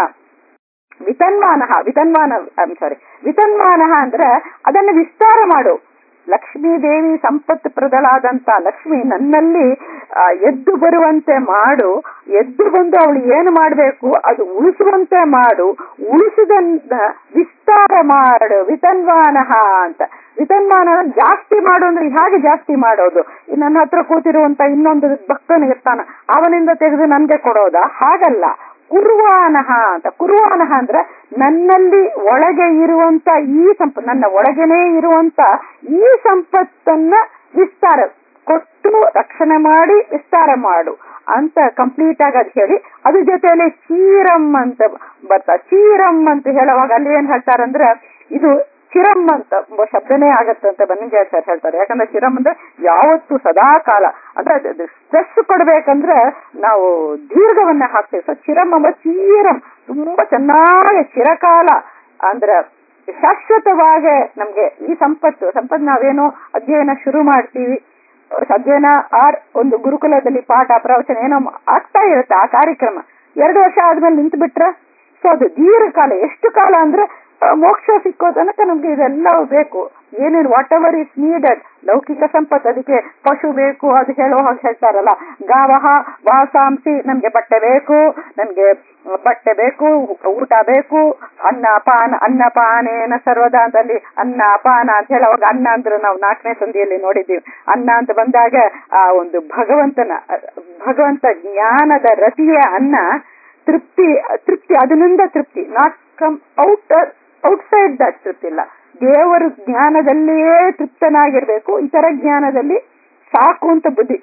ವಿತನ್ಮಾನ ವಿತನ್ಮಾನ ಸಾರಿ ವಿತನ್ಮಾನ ಅಂದ್ರೆ ಅದನ್ನು ವಿಸ್ತಾರ ಮಾಡು ಲಕ್ಷ್ಮೀ ದೇವಿ ಸಂಪತ್ತು ಪ್ರದಳಾದಂತ ಲಕ್ಷ್ಮಿ ನನ್ನಲ್ಲಿ ಆ, ಎದ್ದು ಬರುವಂತೆ ಮಾಡು ಎದ್ದು ಬಂದು ಅವಳು ಏನು ಮಾಡಬೇಕು ಅದು ಉಳಿಸುವಂತೆ ಮಾಡು ಉಳಿಸಿದನ್ನ ವಿಸ್ತಾರ ಮಾಡು ವಿತನ್ವಾನಹ ಅಂತ ವಿತನ್ಮಾನ ಜಾಸ್ತಿ ಮಾಡು ಅಂದ್ರೆ ಹೇಗೆ ಜಾಸ್ತಿ ಮಾಡೋದು ಈ ನನ್ನ ಹತ್ರ ಕೂತಿರುವಂತ ಇನ್ನೊಂದು ಭಕ್ತನ ಇರ್ತಾನ ಅವನಿಂದ ತೆಗೆದು ನನ್ಗೆ ಕೊಡೋದಾ ಹಾಗಲ್ಲ ಕುರ್ವಾನಹ ಅಂತ ಕುರ್ವಾನಹ ಅಂದ್ರೆ ನನ್ನಲ್ಲಿ ಒಳಗೆ ಇರುವಂತ ಈ ಸಂಪ ನನ್ನ ಒಳಗೇನೆ ಇರುವಂತ ಈ ಸಂಪತ್ತನ್ನ ವಿಸ್ತಾರ ಕೊಟ್ಟು ರಕ್ಷಣೆ ಮಾಡಿ ವಿಸ್ತಾರ ಮಾಡು ಅಂತ ಕಂಪ್ಲೀಟ್ ಆಗಿ ಅದು ಹೇಳಿ ಅದ್ರ ಜೊತೆಯಲ್ಲಿ ಚೀರಂ ಅಂತ ಬರ್ತಾ ಚೀರಂ ಅಂತ ಹೇಳುವಾಗ ಅಲ್ಲಿ ಏನ್ ಹೇಳ್ತಾರಂದ್ರೆ ಇದು ಚಿರಂ ಅಂತ ಎಂಬ ಶಬ್ದನೇ ಆಗತ್ತೆ ಅಂತ ಬನ್ನಿಂಜಯ ಸರ್ ಹೇಳ್ತಾರೆ ಯಾಕಂದ್ರೆ ಚಿರಂ ಅಂದ್ರೆ ಯಾವತ್ತು ಸದಾ ಕಾಲ ಅಂದ್ರೆ ಸ್ಟ್ರೆಸ್ ಕೊಡ್ಬೇಕಂದ್ರೆ ನಾವು ದೀರ್ಘವನ್ನ ಹಾಕ್ತೇವೆ ಸೊ ಚಿರಂ ಅಂದ್ರೆ ಚೀರಂ ತುಂಬಾ ಚೆನ್ನಾಗಿ ಚಿರಕಾಲ ಅಂದ್ರೆ ಶಾಶ್ವತವಾಗಿ ನಮ್ಗೆ ಈ ಸಂಪತ್ತು ಸಂಪತ್ತು ನಾವೇನೋ ಅಧ್ಯಯನ ಶುರು ಮಾಡ್ತೀವಿ ಅಧ್ಯಯನ ಆರ್ ಒಂದು ಗುರುಕುಲದಲ್ಲಿ ಪಾಠ ಪ್ರವಚನ ಏನೋ ಆಗ್ತಾ ಇರುತ್ತೆ ಆ ಕಾರ್ಯಕ್ರಮ ಎರಡು ವರ್ಷ ಆದ್ಮೇಲೆ ನಿಂತು ಬಿಟ್ರೆ ಸೊ ಅದು ದೀರ್ಘಕಾಲ ಎಷ್ಟು ಕಾಲ ಅಂದ್ರೆ ಆ, ಮೋಕ್ಷ ಸಿಕ್ಕೋ ತನಕ ನಮ್ಗೆ ಇದೆಲ್ಲ ಬೇಕು ಏನೇನು ವಾಟ್ ಎವರ್ ಇಸ್ ನೀಡೆಡ್ ಲೌಕಿಕ ಸಂಪತ್ತು ಅದಕ್ಕೆ ಪಶು ಬೇಕು ಅದು ಹೇಳೋ ಹಾಗೆ ಹೇಳ್ತಾರಲ್ಲ ಗಾವಹ ವಾಸಾಂಸಿ ನಮ್ಗೆ ಬಟ್ಟೆ ಬೇಕು ನಮ್ಗೆ ಬಟ್ಟೆ ಬೇಕು ಊಟ ಬೇಕು ಅನ್ನ ಪಾನ ಅನ್ನ ಪಾನೇನ ಸರ್ವದ ಅಂತಲ್ಲಿ ಅನ್ನ ಪಾನ ಅಂತ ಹೇಳುವಾಗ ಅನ್ನ ಅಂದ್ರೆ ನಾವು ನಾಲ್ಕನೇ ಸಂಧಿಯಲ್ಲಿ ನೋಡಿದ್ದೀವಿ ಅನ್ನ ಅಂತ ಬಂದಾಗ ಆ ಒಂದು ಭಗವಂತನ ಭಗವಂತ ಜ್ಞಾನದ ರತಿಯ ಅನ್ನ ತೃಪ್ತಿ ತೃಪ್ತಿ ಅದರಿಂದ ತೃಪ್ತಿ not come out outside that ತೃಪ್ತಿ ಇಲ್ಲ ದೇವರು ಜ್ಞಾನದಲ್ಲಿಯೇ ತೃಪ್ತನಾಗಿರ್ಬೇಕು ಇತರ ಜ್ಞಾನದಲ್ಲಿ ಸಾಕು ಅಂತ ಬುದ್ಧಿ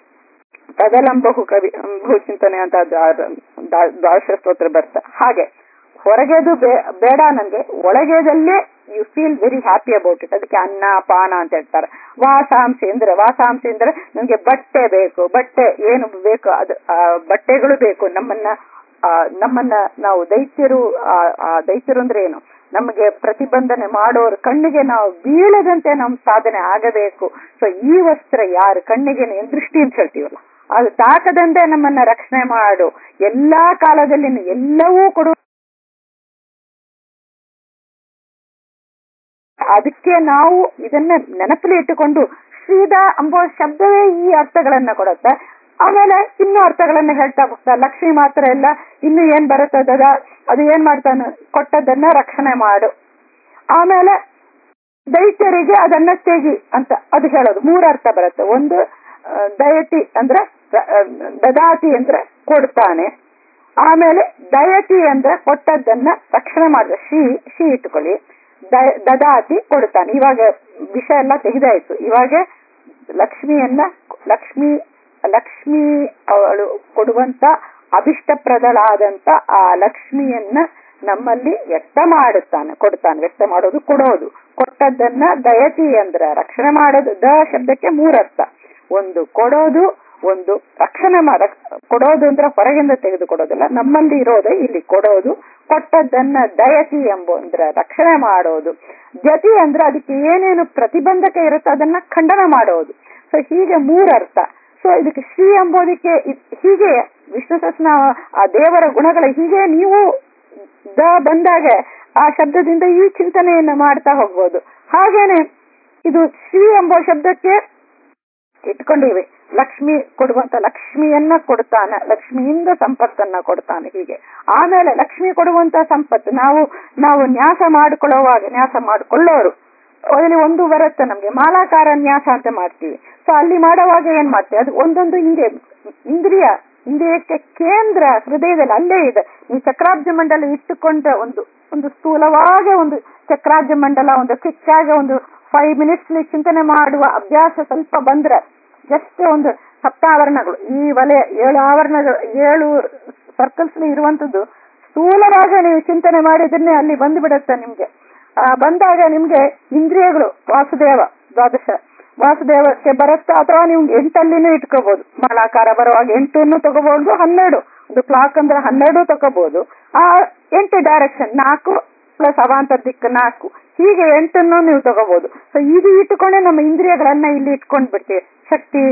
ತದಲಂಬಹು ಕವಿ ಬಹು ಚಿಂತನೆ ಅಂತ ದ್ವಾದಶ ಸ್ತೋತ್ರ ಬರ್ತ ಹಾಗೆ ಹೊರಗೆದು ಬೇ- ಬೇಡ ನಂಗೆ ಒಳಗೆದಲ್ಲೇ you feel very happy about it ಅದಕ್ಕೆ ಅನ್ನ ಪಾನ ಅಂತ ಹೇಳ್ತಾರೆ ವಾಸಾಂಸಿ ಅಂದ್ರೆ ವಾಸಾಂಸಿ ಅಂದ್ರೆ ನಮ್ಗೆ ಬಟ್ಟೆ ಬೇಕು ಬಟ್ಟೆ ಏನು ಬೇಕು ಅದು ಆ ಬಟ್ಟೆಗಳು ಬೇಕು ನಮ್ಮನ್ನ ಆ, ನಮ್ಮನ್ನ ನಾವು ದೈತ್ಯರು ಆ, ಆ ದೈತ್ಯರು ಅಂದ್ರೆ ಏನು ನಮಗೆ ಪ್ರತಿಬಂಧನೆ ಮಾಡೋರು ಕಣ್ಣಿಗೆ ನಾವು ಬೀಳದಂತೆ ನಮ್ ಸಾಧನೆ ಆಗಬೇಕು ಸೊ ಈ ವಸ್ತ್ರ ಯಾರು ಕಣ್ಣಿಗೆ ಏನ್ ದೃಷ್ಟಿ ಅಂತ ಹೇಳ್ತೀವಲ್ಲ ಅದು ತಾಕದಂತೆ ನಮ್ಮನ್ನ ರಕ್ಷಣೆ ಮಾಡು ಎಲ್ಲಾ ಕಾಲದಲ್ಲಿ ಎಲ್ಲವೂ ಕೊಡು ಅದಕ್ಕೆ ನಾವು ಇದನ್ನ ನೆನಪಲ್ಲಿ ಇಟ್ಟುಕೊಂಡು ಶ್ರೀದ ಎಂಬ ಶಬ್ದವೇ ಈ ಅರ್ಥಗಳನ್ನ ಕೊಡುತ್ತೆ ಆಮೇಲೆ ಇನ್ನು ಅರ್ಥಗಳನ್ನ ಹೇಳ್ತಾ ಹೋಗ್ತಾ ಲಕ್ಷ್ಮಿ ಮಾತ್ರ ಇಲ್ಲ ಇನ್ನು ಏನ್ ಬರುತ್ತದ ಅದು ಏನ್ ಮಾಡ್ತಾನೆ ಕೊಟ್ಟದನ್ನ ರಕ್ಷಣೆ ಮಾಡು ಆಮೇಲೆ ದೈತ್ಯರಿಗೆ ಅದನ್ನ ತೆಗಿ ಅಂತ ಅದು ಹೇಳೋದು ಮೂರು ಅರ್ಥ ಬರುತ್ತೆ ಒಂದು ಆ, ದಯತಿ ಅಂದ್ರೆ ರ- ಆ, ದದಾತಿ ಅಂದ್ರೆ ಕೊಡ್ತಾನೆ ಆಮೇಲೆ ದಯತಿ ಅಂದ್ರೆ ಕೊಟ್ಟದ್ದನ್ನ ರಕ್ಷಣೆ ಮಾಡಿದ ಶಿ ಶಿ ಇಟ್ಕೊಳ್ಳಿ ದ- ದದಾತಿ ಕೊಡ್ತಾನೆ ಇವಾಗ ವಿಷಯ ಎಲ್ಲ ತೆಗೆದಾಯ್ತು ಇವಾಗ ಲಕ್ಷ್ಮಿಯನ್ನ ಲಕ್ಷ್ಮಿ ಲಕ್ಷ್ಮಿ ಅವಳು ಕೊಡುವಂತ ಅಭಿಷ್ಟಪ್ರದಳಾದಂತ ಆ ಲಕ್ಷ್ಮಿಯನ್ನ ನಮ್ಮಲ್ಲಿ ವ್ಯಕ್ತ ಮಾಡುತ್ತಾನೆ ಕೊಡ್ತಾನೆ ವ್ಯಕ್ತ ಮಾಡೋದು ಕೊಡೋದು ಕೊಟ್ಟದ್ದನ್ನ ದಯತಿ ಅಂದ್ರ ರಕ್ಷಣೆ ಮಾಡೋದು ದ ಶಬ್ದಕ್ಕೆ ಮೂರರ್ಥ ಒಂದು ಕೊಡೋದು ಒಂದು ರಕ್ಷಣೆ ಮಾಡ ಕೊಡೋದು ಅಂದ್ರೆ ಹೊರಗಿಂದ ತೆಗೆದುಕೊಡೋದಿಲ್ಲ ನಮ್ಮಲ್ಲಿ ಇರೋದೇ ಇಲ್ಲಿ ಕೊಡೋದು ಕೊಟ್ಟದ್ದನ್ನ ದಯತಿ ಎಂಬ ಅಂದ್ರೆ ರಕ್ಷಣೆ ಮಾಡೋದು ಜತಿ ಅಂದ್ರೆ ಅದಕ್ಕೆ ಏನೇನು ಪ್ರತಿಬಂಧಕ ಇರುತ್ತೆ ಅದನ್ನ ಖಂಡನ ಮಾಡೋದು ಸೊ ಹೀಗೆ ಮೂರರ್ಥ ಸೊ ಇದಕ್ಕೆ ಶ್ರೀ ಎಂಬುದಕ್ಕೆ ಇದ್- ಹೀಗೆ ವಿಷ್ಣು ಸಹಸ್ರನ ಆ ದೇವರ ಗುಣಗಳ ಹೀಗೆ ನೀವು ದ ಬಂದಾಗ ಆ ಶಬ್ದದಿಂದ ಈ ಚಿಂತನೆಯನ್ನ ಮಾಡ್ತಾ ಹೋಗ್ಬೋದು ಹಾಗೇನೆ ಇದು ಶ್ರೀ ಎಂಬ ಶಬ್ದಕ್ಕೆ ಇಟ್ಕೊಂಡಿವೆ ಲಕ್ಷ್ಮಿ ಕೊಡುವಂತ ಲಕ್ಷ್ಮಿಯನ್ನ ಕೊಡ್ತಾನೆ ಲಕ್ಷ್ಮಿಯಿಂದ ಸಂಪತ್ತನ್ನ ಕೊಡ್ತಾನೆ ಹೀಗೆ ಆಮೇಲೆ ಲಕ್ಷ್ಮಿ ಕೊಡುವಂತ ಸಂಪತ್ತು ನಾವು ನಾವು ನ್ಯಾಸ ಮಾಡಿಕೊಳ್ಳುವಾಗ ನ್ಯಾಸ ಮಾಡಿಕೊಳ್ಳೋರು ಅದರಲ್ಲಿ ಒಂದು ಬರುತ್ತೆ ನಮ್ಗೆ ಮಾಲಾಕಾರ ನ್ಯಾಸ ಅಂತ ಮಾಡ್ತೀವಿ ಸೊ ಅಲ್ಲಿ ಮಾಡುವಾಗ ಏನ್ ಮಾಡ್ತೀವಿ ಅದು ಒಂದೊಂದು ಇಂದ್ರಿಯ ಇಂದ್ರಿಯ ಇಂದ್ರಿಯಕ್ಕೆ ಕೇಂದ್ರ ಹೃದಯದಲ್ಲಿ ಅಲ್ಲೇ ಇದೆ ಈ ಚಕ್ರಾಬ್ಜ ಮಂಡಲ ಇಟ್ಟುಕೊಂಡ್ರೆ ಒಂದು ಒಂದು ಸ್ಥೂಲವಾಗಿ ಒಂದು ಚಕ್ರಾಬ್ಜ ಮಂಡಲ ಒಂದು ಕ್ವಿಕ್ಕಾಗಿ ಒಂದು ಫೈವ್ ಮಿನಿಟ್ಸ್ ಚಿಂತನೆ ಮಾಡುವ ಅಭ್ಯಾಸ ಸ್ವಲ್ಪ ಬಂದ್ರೆ ಜಸ್ಟ್ ಒಂದು ಸಪ್ತಾವರಣಗಳು ಈ ವಲಯ ಏಳು ಆವರಣಗಳು ಏಳು ಸರ್ಕಲ್ಸ್ ಇರುವಂತದ್ದು ಸ್ಥೂಲವಾಗಿ ನೀವು ಚಿಂತನೆ ಮಾಡಿದ್ರೆ ಅಲ್ಲಿ ಬಂದು ಬಿಡುತ್ತೆ ನಿಮ್ಗೆ ಆ, ಬಂದಾಗ ನಿಮ್ಗೆ ಇಂದ್ರಿಯಗಳು ವಾಸುದೇವ ದ್ವಾದಶ ವಾಸುದೇವಕ್ಕೆ ಬರುತ್ತಾ ಅಥವಾ ನೀವು ಎಂಟಲ್ಲಿನೂ ಇಟ್ಕೋಬಹುದು ಮಾಲಾಕಾರ ಬರುವಾಗ ಎಂಟನ್ನು ತಗೋಬಹುದು ಹನ್ನೆರಡು ಒಂದು ಕ್ಲಾಕ್ ಅಂದ್ರೆ ಹನ್ನೆರಡು ತಗೋಬಹುದು ಆ ಎಂಟು ಡೈರೆಕ್ಷನ್ ನಾಲ್ಕು ಪ್ಲಸ್ ಅವಾಂತರ ದಿಕ್ಕು ನಾಲ್ಕು ಹೀಗೆ ಎಂಟನ್ನು ನೀವು ತಗೋಬಹುದು ಸೊ ಇದು ಇಟ್ಟುಕೊಂಡೆ ನಮ್ಮ ಇಂದ್ರಿಯಗಳನ್ನ ಇಲ್ಲಿ ಇಟ್ಕೊಂಡ್ ಬಿಡ್ತೀವಿ ಶಕ್ತಿ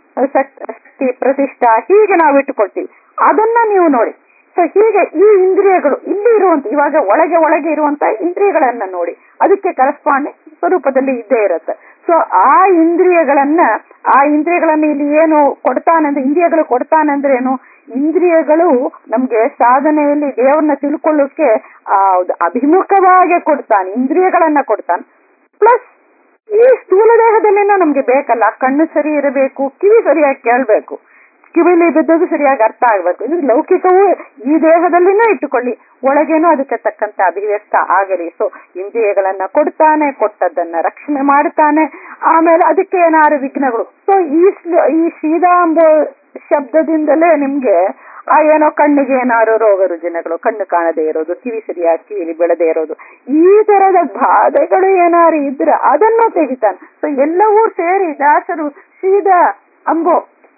ಶಕ್ತಿ ಪ್ರತಿಷ್ಠಾ ಹೀಗೆ ನಾವು ಇಟ್ಟುಕೊಳ್ತೀವಿ ಅದನ್ನ ನೀವು ನೋಡಿ ಸೊ ಹೀಗೆ ಈ ಇಂದ್ರಿಯಗಳು ಇಲ್ಲಿ ಇರುವಂತ ಇವಾಗ ಒಳಗೆ ಒಳಗೆ ಇರುವಂತ ಇಂದ್ರಿಯಗಳನ್ನ ನೋಡಿ ಅದಕ್ಕೆ ಕರೆಸ್ಪಾಂಡಿಂಗ್ ಸ್ವರೂಪದಲ್ಲಿ ಇದ್ದೇ ಇರುತ್ತೆ ಸೊ ಆ ಇಂದ್ರಿಯಗಳನ್ನ ಆ ಇಂದ್ರಿಯಗಳನ್ನ ಇಲ್ಲಿ ಏನು ಕೊಡ್ತಾನಂದ್ರೆ ಇಂದ್ರಿಯಗಳು ಕೊಡ್ತಾನಂದ್ರೆ ಏನು ಇಂದ್ರಿಯಗಳು ನಮ್ಗೆ ಸಾಧನೆಯಲ್ಲಿ ದೇವರನ್ನ ತಿಳ್ಕೊಳ್ಳೋಕೆ ಆ ಅಭಿಮುಖವಾಗಿ ಕೊಡ್ತಾನೆ ಇಂದ್ರಿಯಗಳನ್ನ ಕೊಡ್ತಾನೆ ಪ್ಲಸ್ ಈ ಸ್ಥೂಲ ದೇಹದಲ್ಲಿನೂ ನಮ್ಗೆ ಬೇಕಲ್ಲ ಕಣ್ಣು ಸರಿ ಇರಬೇಕು ಕಿವಿ ಸರಿಯಾಗಿ ಕೇಳ್ಬೇಕು ಕಿವಿಲಿ ಬಿದ್ದದ್ದು ಸರಿಯಾಗಿ ಅರ್ಥ ಆಗ್ಬೇಕು ಇದು ಲೌಕಿಕವೂ ಈ ದೇಹದಲ್ಲಿನೂ ಇಟ್ಟುಕೊಳ್ಳಿ ಒಳಗೇನೂ ಅದಕ್ಕೆ ತಕ್ಕಂತ ಅಭಿವ್ಯಕ್ತ ಆಗಲಿ ಸೊ ಇಂದ್ರಿಯಗಳನ್ನ ಕೊಡ್ತಾನೆ ಕೊಟ್ಟದ್ದನ್ನ ರಕ್ಷಣೆ ಮಾಡ್ತಾನೆ ಆಮೇಲೆ ಅದಕ್ಕೆ ಏನಾರು ವಿಘ್ನಗಳು ಸೊ ಈ ಈ ಶ್ರೀರಾಂಬೋ ಶಬ್ದದಿಂದಲೇ ನಿಮ್ಗೆ ಆ ಏನೋ ಕಣ್ಣಿಗೆ ಏನಾರು ರೋಗ ರುಜಿನಗಳು ಕಣ್ಣು ಕಾಣದೇ ಇರೋದು ಕಿವಿ ಸರಿಯಾಗಿ ಕಿವಿಲಿ ಬೆಳೆದೇ ಇರೋದು ಈ ತರದ ಬಾಧೆಗಳು ಏನಾರು ಇದ್ರೆ ಅದನ್ನು ತೆಗಿತಾನೆ ಸೊ ಎಲ್ಲವೂ ಸೇರಿ ದಾಸರು ಶ್ರೀದ ಅಂಬೋ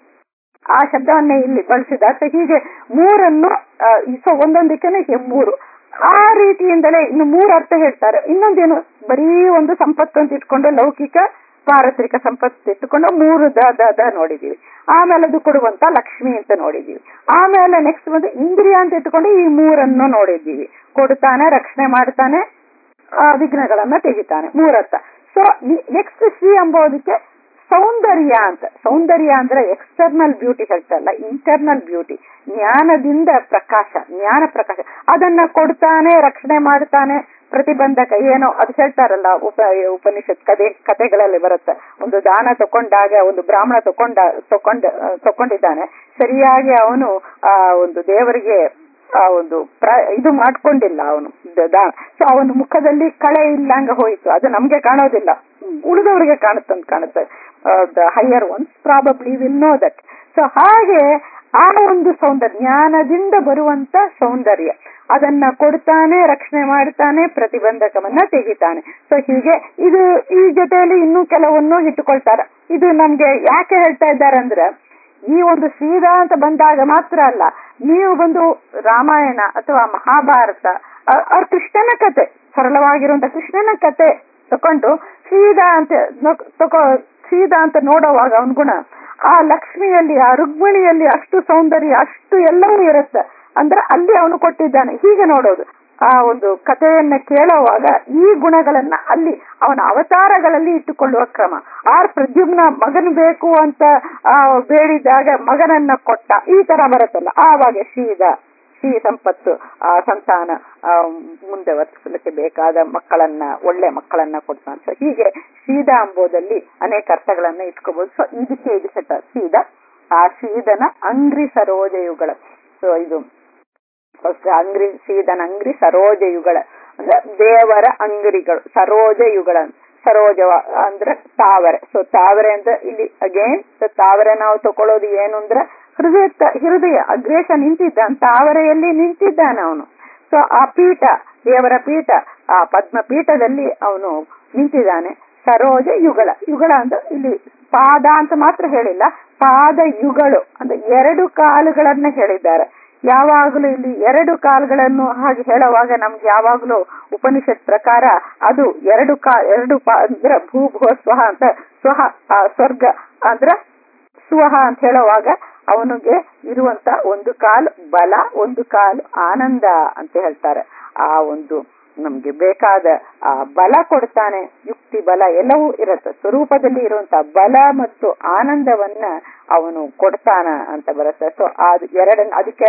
ಆ ಶಬ್ದವನ್ನೇ ಇಲ್ಲಿ ಬಳಸಿದ ಸೊ ಹೀಗೆ ಮೂರನ್ನು ಸೊ ಒಂದೊಂದಕ್ಕೆ ಮೂರು ಆ ರೀತಿಯಿಂದಲೇ ಇನ್ನು ಮೂರು ಅರ್ಥ ಹೇಳ್ತಾರೆ ಇನ್ನೊಂದೇನು ಬರೀ ಒಂದು ಸಂಪತ್ತು ಅಂತ ಇಟ್ಕೊಂಡು ಲೌಕಿಕ ಪಾರತ್ರಿಕ ಸಂಪತ್ತು ಇಟ್ಟುಕೊಂಡು ಮೂರು ದ ದ ದ ನೋಡಿದೀವಿ ಆಮೇಲೆ ಅದು ಕೊಡುವಂತ ಲಕ್ಷ್ಮಿ ಅಂತ ನೋಡಿದೀವಿ ಆಮೇಲೆ ನೆಕ್ಸ್ಟ್ ಬಂದು ಇಂದ್ರಿಯ ಅಂತ ಇಟ್ಟುಕೊಂಡು ಈ ಮೂರನ್ನು ನೋಡಿದ್ದೀವಿ ಕೊಡ್ತಾನೆ ರಕ್ಷಣೆ ಮಾಡ್ತಾನೆ ವಿಘ್ನಗಳನ್ನ ತೆಗಿತಾನೆ ಮೂರರ್ಥ ಸೊ ನೆಕ್ಸ್ಟ್ ಶ್ರೀ ಅಂಬೋದಕ್ಕೆ ಸೌಂದರ್ಯ ಅಂತ ಸೌಂದರ್ಯ ಅಂದ್ರೆ ಎಕ್ಸ್ಟರ್ನಲ್ ಬ್ಯೂಟಿ ಹೇಳ್ತಲ್ಲ ಇಂಟರ್ನಲ್ ಬ್ಯೂಟಿ ಜ್ಞಾನದಿಂದ ಪ್ರಕಾಶ ಜ್ಞಾನ ಪ್ರಕಾಶ ಅದನ್ನ ಕೊಡ್ತಾನೆ ರಕ್ಷಣೆ ಮಾಡ್ತಾನೆ ಪ್ರತಿಬಂಧಕ ಏನೋ ಅದು ಹೇಳ್ತಾರಲ್ಲ ಉಪ ಉಪನಿಷತ್ ಕತೆ ಕತೆಗಳಲ್ಲಿ ಬರುತ್ತೆ ಒಂದು ದಾನ ತಕೊಂಡಾಗ ಒಂದು ಬ್ರಾಹ್ಮಣ ತಕೊಂಡ ತಕೊಂಡ ತಕೊಂಡಿದ್ದಾನೆ ಸರಿಯಾಗಿ ಅವನು ಆ ಒಂದು ದೇವರಿಗೆ ಆ ಒಂದು ಪ್ರ ಇದು ಮಾಡ್ಕೊಂಡಿಲ್ಲ ಅವನು ಸೊ ಅವನ ಮುಖದಲ್ಲಿ ಕಳೆ ಇಲ್ಲಂಗ ಹೋಯ್ತು ಅದು ನಮ್ಗೆ ಕಾಣೋದಿಲ್ಲ ಉಳಿದವರಿಗೆ ಕಾಣುತ್ತಂತ ಕಾಣುತ್ತೆ the higher ones probably will know that so ಹಾಗೆ ಆ ಒಂದು ಸೌಂದರ್ಯ ಜ್ಞಾನದಿಂದ ಬರುವಂತ ಸೌಂದರ್ಯ ಅದನ್ನ ಕೊಡ್ತಾನೆ ರಕ್ಷಣೆ ಮಾಡ್ತಾನೆ ಪ್ರತಿಬಂಧಕವನ್ನ ತೆಗಿತಾನೆ ಸೊ ಹೀಗೆ ಇದು ಈ ಜೊತೆಯಲ್ಲಿ ಇನ್ನೂ ಕೆಲವನ್ನು ಇಟ್ಟುಕೊಳ್ತಾರೆ ಇದು ನಮ್ಗೆ ಯಾಕೆ ಹೇಳ್ತಾ ಇದ್ದಾರೆ ಅಂದ್ರೆ ಈ ಒಂದು ಸೀದಾ ಅಂತ ಬಂದಾಗ ಮಾತ್ರ ಅಲ್ಲ ನೀವು ಬಂದು ರಾಮಾಯಣ ಅಥವಾ ಮಹಾಭಾರತ ಅವ್ರ ಕೃಷ್ಣನ ಕತೆ ಸರಳವಾಗಿರುವಂತ ಕೃಷ್ಣನ ಕತೆ ತಕೊಂಡು ಸೀದಾ ಅಂತ ತಕೋ ಸೀದಾ ಅಂತ ನೋಡುವಾಗ ಅವನ ಗುಣ ಆ ಲಕ್ಷ್ಮಿಯಲ್ಲಿ ಆ ರುಕ್ಮಿಣಿಯಲ್ಲಿ ಅಷ್ಟು ಸೌಂದರ್ಯ ಅಷ್ಟು ಎಲ್ಲವೂ ಇರುತ್ತೆ ಅಂದ್ರೆ ಅಲ್ಲಿ ಅವನು ಕೊಟ್ಟಿದ್ದಾನೆ ಹೀಗೆ ನೋಡೋದು ಆ ಒಂದು ಕಥೆಯನ್ನ ಕೇಳುವಾಗ ಈ ಗುಣಗಳನ್ನ ಅಲ್ಲಿ ಅವನ ಅವತಾರಗಳಲ್ಲಿ ಇಟ್ಟುಕೊಳ್ಳುವ ಕ್ರಮ ಆರ್ ಪ್ರದ್ಯುಮ್ನ ಮಗನ್ ಬೇಕು ಅಂತ ಆ ಬೇಡಿದಾಗ ಮಗನನ್ನ ಕೊಟ್ಟ ಈ ತರ ಬರುತ್ತಲ್ಲ ಆವಾಗ ಶ್ರೀದ ಶ್ರೀ ಸಂಪತ್ತು ಆ ಸಂತಾನ ಮುಂದೆ ವರ್ತಿಸಲಿಕ್ಕೆ ಬೇಕಾದ ಮಕ್ಕಳನ್ನ ಒಳ್ಳೆ ಮಕ್ಕಳನ್ನ ಕೊಡ್ತಾನೆ ಸೊ ಹೀಗೆ ಶ್ರೀದ ಅಂಬೋದಲ್ಲಿ ಅನೇಕ ಅರ್ಥಗಳನ್ನ ಇಟ್ಕೋಬಹುದು ಸೊ ಇದಕ್ಕೆ ಇದು ಸೆಟ್ ಸೀದ ಆ ಶ್ರೀದನ ಅಂಗ್ರಿ ಸರೋಜಯುಗಳ ಸೊ ಇದು ಫಸ್ಟ್ ಅಂಗ್ರಿ ಶ್ರೀದನ ಅಂಗ್ರಿ ಸರೋಜ ಯುಗಳ ಅಂದ್ರೆ ದೇವರ ಅಂಗಡಿಗಳು ಸರೋಜ ಯುಗಳ ಸರೋಜ ಅಂದ್ರೆ ತಾವರೆ ಸೊ ತಾವರೆ ಅಂದ್ರೆ ಇಲ್ಲಿ ಅಗೇನ್ ತಾವರೆ ನಾವು ತಕೊಳ್ಳೋದು ಏನು ಅಂದ್ರೆ ಹೃದಯ ಹೃದಯ ಅಗ್ರೇಶ ನಿಂತಿದ್ದಾನೆ ತಾವರೆಯಲ್ಲಿ ನಿಂತಿದ್ದಾನೆ ಅವನು ಸೊ ಆ ಪೀಠ ದೇವರ ಪೀಠ ಆ ಪದ್ಮ ಪೀಠದಲ್ಲಿ ಅವನು ನಿಂತಿದ್ದಾನೆ ಸರೋಜ ಯುಗಳ ಯುಗಳ ಅಂತ ಇಲ್ಲಿ ಪಾದ ಅಂತ ಮಾತ್ರ ಹೇಳಿಲ್ಲ ಪಾದ ಯುಗಳು ಅಂದ್ರೆ ಎರಡು ಕಾಲುಗಳನ್ನ ಹೇಳಿದ್ದಾರೆ ಯಾವಾಗಲೂ ಇಲ್ಲಿ ಎರಡು ಕಾಲುಗಳನ್ನು ಹಾಗೆ ಹೇಳುವಾಗ ನಮ್ಗೆ ಯಾವಾಗಲೂ ಉಪನಿಷತ್ ಪ್ರಕಾರ ಅದು ಎರಡು ಕಾ ಎರಡು ಪಾ ಅಂದ್ರೆ ಭೂ ಭೂ ಸ್ವಹ ಅಂತ ಸ್ವಹ ಸ್ವರ್ಗ ಅಂದ್ರ ಸ್ವಹ ಅಂತ ಹೇಳುವಾಗ ಅವನಿಗೆ ಇರುವಂತ ಒಂದು ಕಾಲು ಬಲ ಒಂದು ಕಾಲು ಆನಂದ ಅಂತ ಹೇಳ್ತಾರೆ ಆ ಒಂದು ನಮ್ಗೆ ಬೇಕಾದ ಆ ಬಲ ಕೊಡ್ತಾನೆ ಯುಕ್ತಿ ಬಲ ಎಲ್ಲವೂ ಇರುತ್ತೆ ಸ್ವರೂಪದಲ್ಲಿ ಇರುವಂತ ಬಲ ಮತ್ತು ಆನಂದವನ್ನ ಅವನು ಕೊಡ್ತಾನ ಅಂತ ಬರುತ್ತೆ ಸೊ ಅದು ಎರಡನ್ನ ಅದಕ್ಕೆ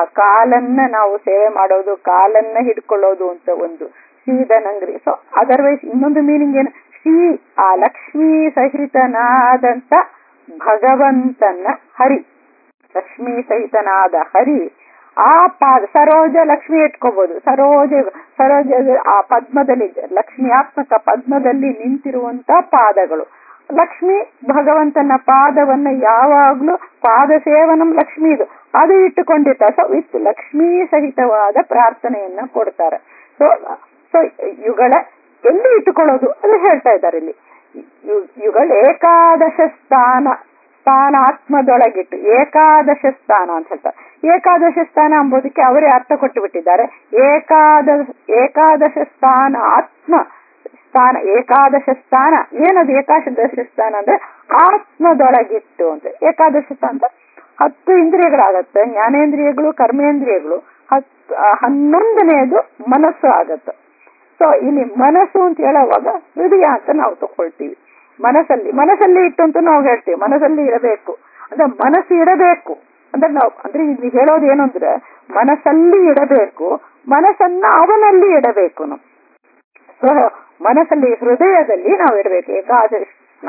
ಕಾಲನ್ನ ನಾವು ಸೇವೆ ಮಾಡೋದು ಕಾಲನ್ನ ಹಿಡ್ಕೊಳ್ಳೋದು ಅಂತ ಒಂದು ಶ್ರೀಧನಂಗ್ರಿ ಸೊ ಅದರ್ವೈಸ್ ಇನ್ನೊಂದು ಮೀನಿಂಗ್ ಏನು ಶ್ರೀ ಆ ಲಕ್ಷ್ಮೀ ಸಹಿತನಾದಂತ ಭಗವಂತನ ಹರಿ ಲಕ್ಷ್ಮೀ ಸಹಿತನಾದ ಹರಿ ಆ ಪಾದ ಸರೋಜ ಲಕ್ಷ್ಮಿ ಇಟ್ಕೋಬಹುದು ಸರೋಜ ಸರೋಜ ಆ ಪದ್ಮದಲ್ಲಿ ಲಕ್ಷ್ಮಿಯಾತ್ಮಕ ಪದ್ಮದಲ್ಲಿ ನಿಂತಿರುವಂತ ಪಾದಗಳು ಲಕ್ಷ್ಮಿ ಭಗವಂತನ ಪಾದವನ್ನ ಯಾವಾಗ್ಲೂ ಪಾದ ಸೇವನಂ ಲಕ್ಷ್ಮಿ ಇದು ಅದು ಇಟ್ಟುಕೊಂಡಿರ್ತಾರೆ ಸೊ ವಿತ್ ಲಕ್ಷ್ಮೀ ಸಹಿತವಾದ ಪ್ರಾರ್ಥನೆಯನ್ನ ಕೊಡ್ತಾರೆ ಸೊ ಸೊ ಯುಗಳ ಎಲ್ಲಿ ಇಟ್ಟುಕೊಳ್ಳೋದು ಅದು ಹೇಳ್ತಾ ಇದ್ದಾರೆ ಇಲ್ಲಿ ಯುಗಳ ಏಕಾದಶ ಸ್ಥಾನ ಸ್ಥಾನಾತ್ಮದೊಳಗಿಟ್ಟು ಏಕಾದಶ ಸ್ಥಾನ ಅಂತ ಹೇಳ್ತಾರೆ ಏಕಾದಶ ಸ್ಥಾನ ಎಂಬುದಕ್ಕೆ ಅವರೇ ಅರ್ಥ ಕೊಟ್ಟು ಬಿಟ್ಟಿದ್ದಾರೆ ಏಕಾದ ಏಕಾದಶ ಸ್ಥಾನ ಆತ್ಮ ಸ್ಥಾನ ಏಕಾದಶ ಸ್ಥಾನ ಏನದು ಏಕಾದಶ ಸ್ಥಾನ ಅಂದ್ರೆ ಆತ್ಮದೊಳಗಿಟ್ಟು ಅಂತ ಏಕಾದಶ ಸ್ಥಾನ ಅಂದ್ರೆ ಹತ್ತು ಇಂದ್ರಿಯಗಳಾಗತ್ತೆ ಜ್ಞಾನೇಂದ್ರಿಯಗಳು ಕರ್ಮೇಂದ್ರಿಯಗಳು ಹತ್ತು ಹನ್ನೊಂದನೆಯದು ಮನಸ್ಸು ಆಗತ್ತೆ ಸೊ ಇಲ್ಲಿ ಮನಸ್ಸು ಅಂತ ಹೇಳುವಾಗ ಹೃದಯ ಅಂತ ನಾವು ತಗೊಳ್ತೀವಿ ಮನಸ್ಸಲ್ಲಿ ಮನಸ್ಸಲ್ಲಿ ಇಟ್ಟು ಅಂತ ನಾವು ಹೇಳ್ತೀವಿ ಮನಸ್ಸಲ್ಲಿ ಇರಬೇಕು ಅಂದ್ರೆ ಮನಸ್ಸು ಇಡಬೇಕು ಅಂದ್ರೆ ನಾವು ಅಂದ್ರೆ ಇಲ್ಲಿ ಹೇಳೋದು ಏನು ಅಂದ್ರೆ ಮನಸ್ಸಲ್ಲಿ ಇಡಬೇಕು ಮನಸ್ಸನ್ನ ಅವನಲ್ಲಿ ಇಡಬೇಕು ನಾವು ಸೊ ಮನಸ್ಸಲ್ಲಿ ಹೃದಯದಲ್ಲಿ ನಾವು ಇಡಬೇಕು ಏಕಾದಶ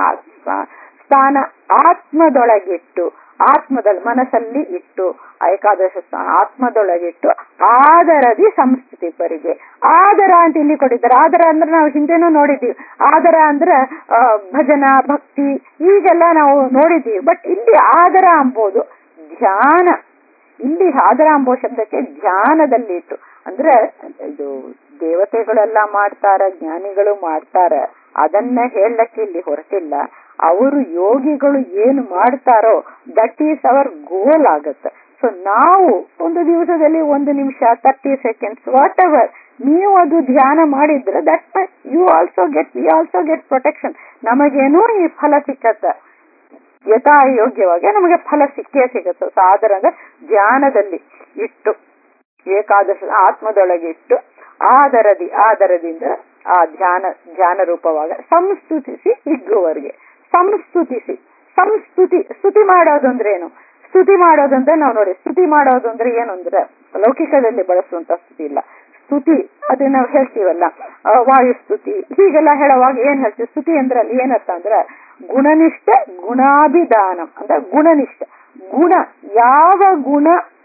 ಸ್ಥಾನ ಆತ್ಮದೊಳಗಿಟ್ಟು ಆತ್ಮದಲ್ಲಿ ಮನಸ್ಸಲ್ಲಿ ಇಟ್ಟು ಏಕಾದಶ ಸ್ಥಾನ ಆತ್ಮದೊಳಗಿಟ್ಟು ಆದರದಿ ಸಂಸ್ಕೃತಿ ಪರಿಗೆ ಆದರ ಅಂತ ಇಲ್ಲಿ ಕೊಟ್ಟಿದ್ದಾರೆ ಆದರ ಅಂದ್ರೆ ನಾವು ಹಿಂದೆನೂ ನೋಡಿದ್ದೀವಿ ಆದರ ಅಂದ್ರೆ ಭಜನ ಭಕ್ತಿ ಈಗೆಲ್ಲ ನಾವು ನೋಡಿದ್ದೀವಿ ಬಟ್ ಇಲ್ಲಿ ಆದರ ಅಂಬೋದು ಧ್ಯಾನ ಇಲ್ಲಿ ಆದರ ಅಂಬೋ ಶಬ್ದಕ್ಕೆ ಧ್ಯಾನದಲ್ಲಿ ಇಟ್ಟು ಅಂದ್ರೆ ಇದು ದೇವತೆಗಳೆಲ್ಲ ಮಾಡ್ತಾರ ಜ್ಞಾನಿಗಳು ಮಾಡ್ತಾರ ಅದನ್ನ ಹೇಳಕ್ಕೆ ಇಲ್ಲಿ ಹೊರಟಿಲ್ಲ ಅವರು ಯೋಗಿಗಳು ಏನು ಮಾಡ್ತಾರೋ ದಟ್ ಈಸ್ ಅವರ್ ಗೋಲ್ ಆಗತ್ತೆ ಸೊ ನಾವು ಒಂದು ದಿವಸದಲ್ಲಿ ಒಂದು ನಿಮಿಷ ತರ್ಟಿ ಸೆಕೆಂಡ್ಸ್ ವಾಟ್ ಎವರ್ ನೀವು ಅದು ಧ್ಯಾನ ಮಾಡಿದ್ರೆ that you also get we also get protection ನಮಗೇನೋ ಈ ಫಲ ಸಿಕ್ಕತ್ತ ಯಥಾಯೋಗ್ಯವಾಗಿ ನಮಗೆ ಫಲ ಸಿಕ್ಕೇ ಸಿಗುತ್ತೆ ಸಾದರ ಅಂದ್ರೆ ಧ್ಯಾನದಲ್ಲಿ ಇಟ್ಟು ಏಕಾದಶ ಆತ್ಮದೊಳಗೆ ಇಟ್ಟು ಆದರದಿ ಆದರದಿಂದ ಆ ಧ್ಯಾನ ಧ್ಯಾನ ರೂಪವಾಗ ಸಂಸ್ತುತಿಸಿ ಹಿಗ್ಗುವವರಿಗೆ ಸಂಸ್ತುತಿಸಿ ಸಂಸ್ತುತಿ ಸ್ತುತಿ ಮಾಡೋದು ಅಂದ್ರೆ ಏನು ಸ್ತುತಿ ಮಾಡೋದಂದ್ರೆ ನಾವು ನೋಡಿ ಸ್ತುತಿ ಮಾಡೋದು ಅಂದ್ರೆ ಏನು ಅಂದ್ರೆ ಲೌಕಿಕದಲ್ಲಿ ಬಳಸುವಂತ ಸ್ತುತಿ ಇಲ್ಲ ಸ್ತುತಿ ಅದನ್ನ ನಾವು ಹೇಳ್ತೀವಲ್ಲ ವಾಯು ಸ್ತುತಿ ಹೀಗೆಲ್ಲ ಹೇಳುವಾಗ ಏನ್ ಹೇಳ್ತೀವಿ ಸ್ತುತಿ ಅಂದ್ರೆ ಅಲ್ಲಿ ಏನರ್ಥ ಅಂದ್ರೆ ಗುಣನಿಷ್ಠ ಗುಣಾಭಿದಾನ ಅಂದ್ರೆ ಗುಣನಿಷ್ಠ ಗುಣ ಯಾವ ಗುಣ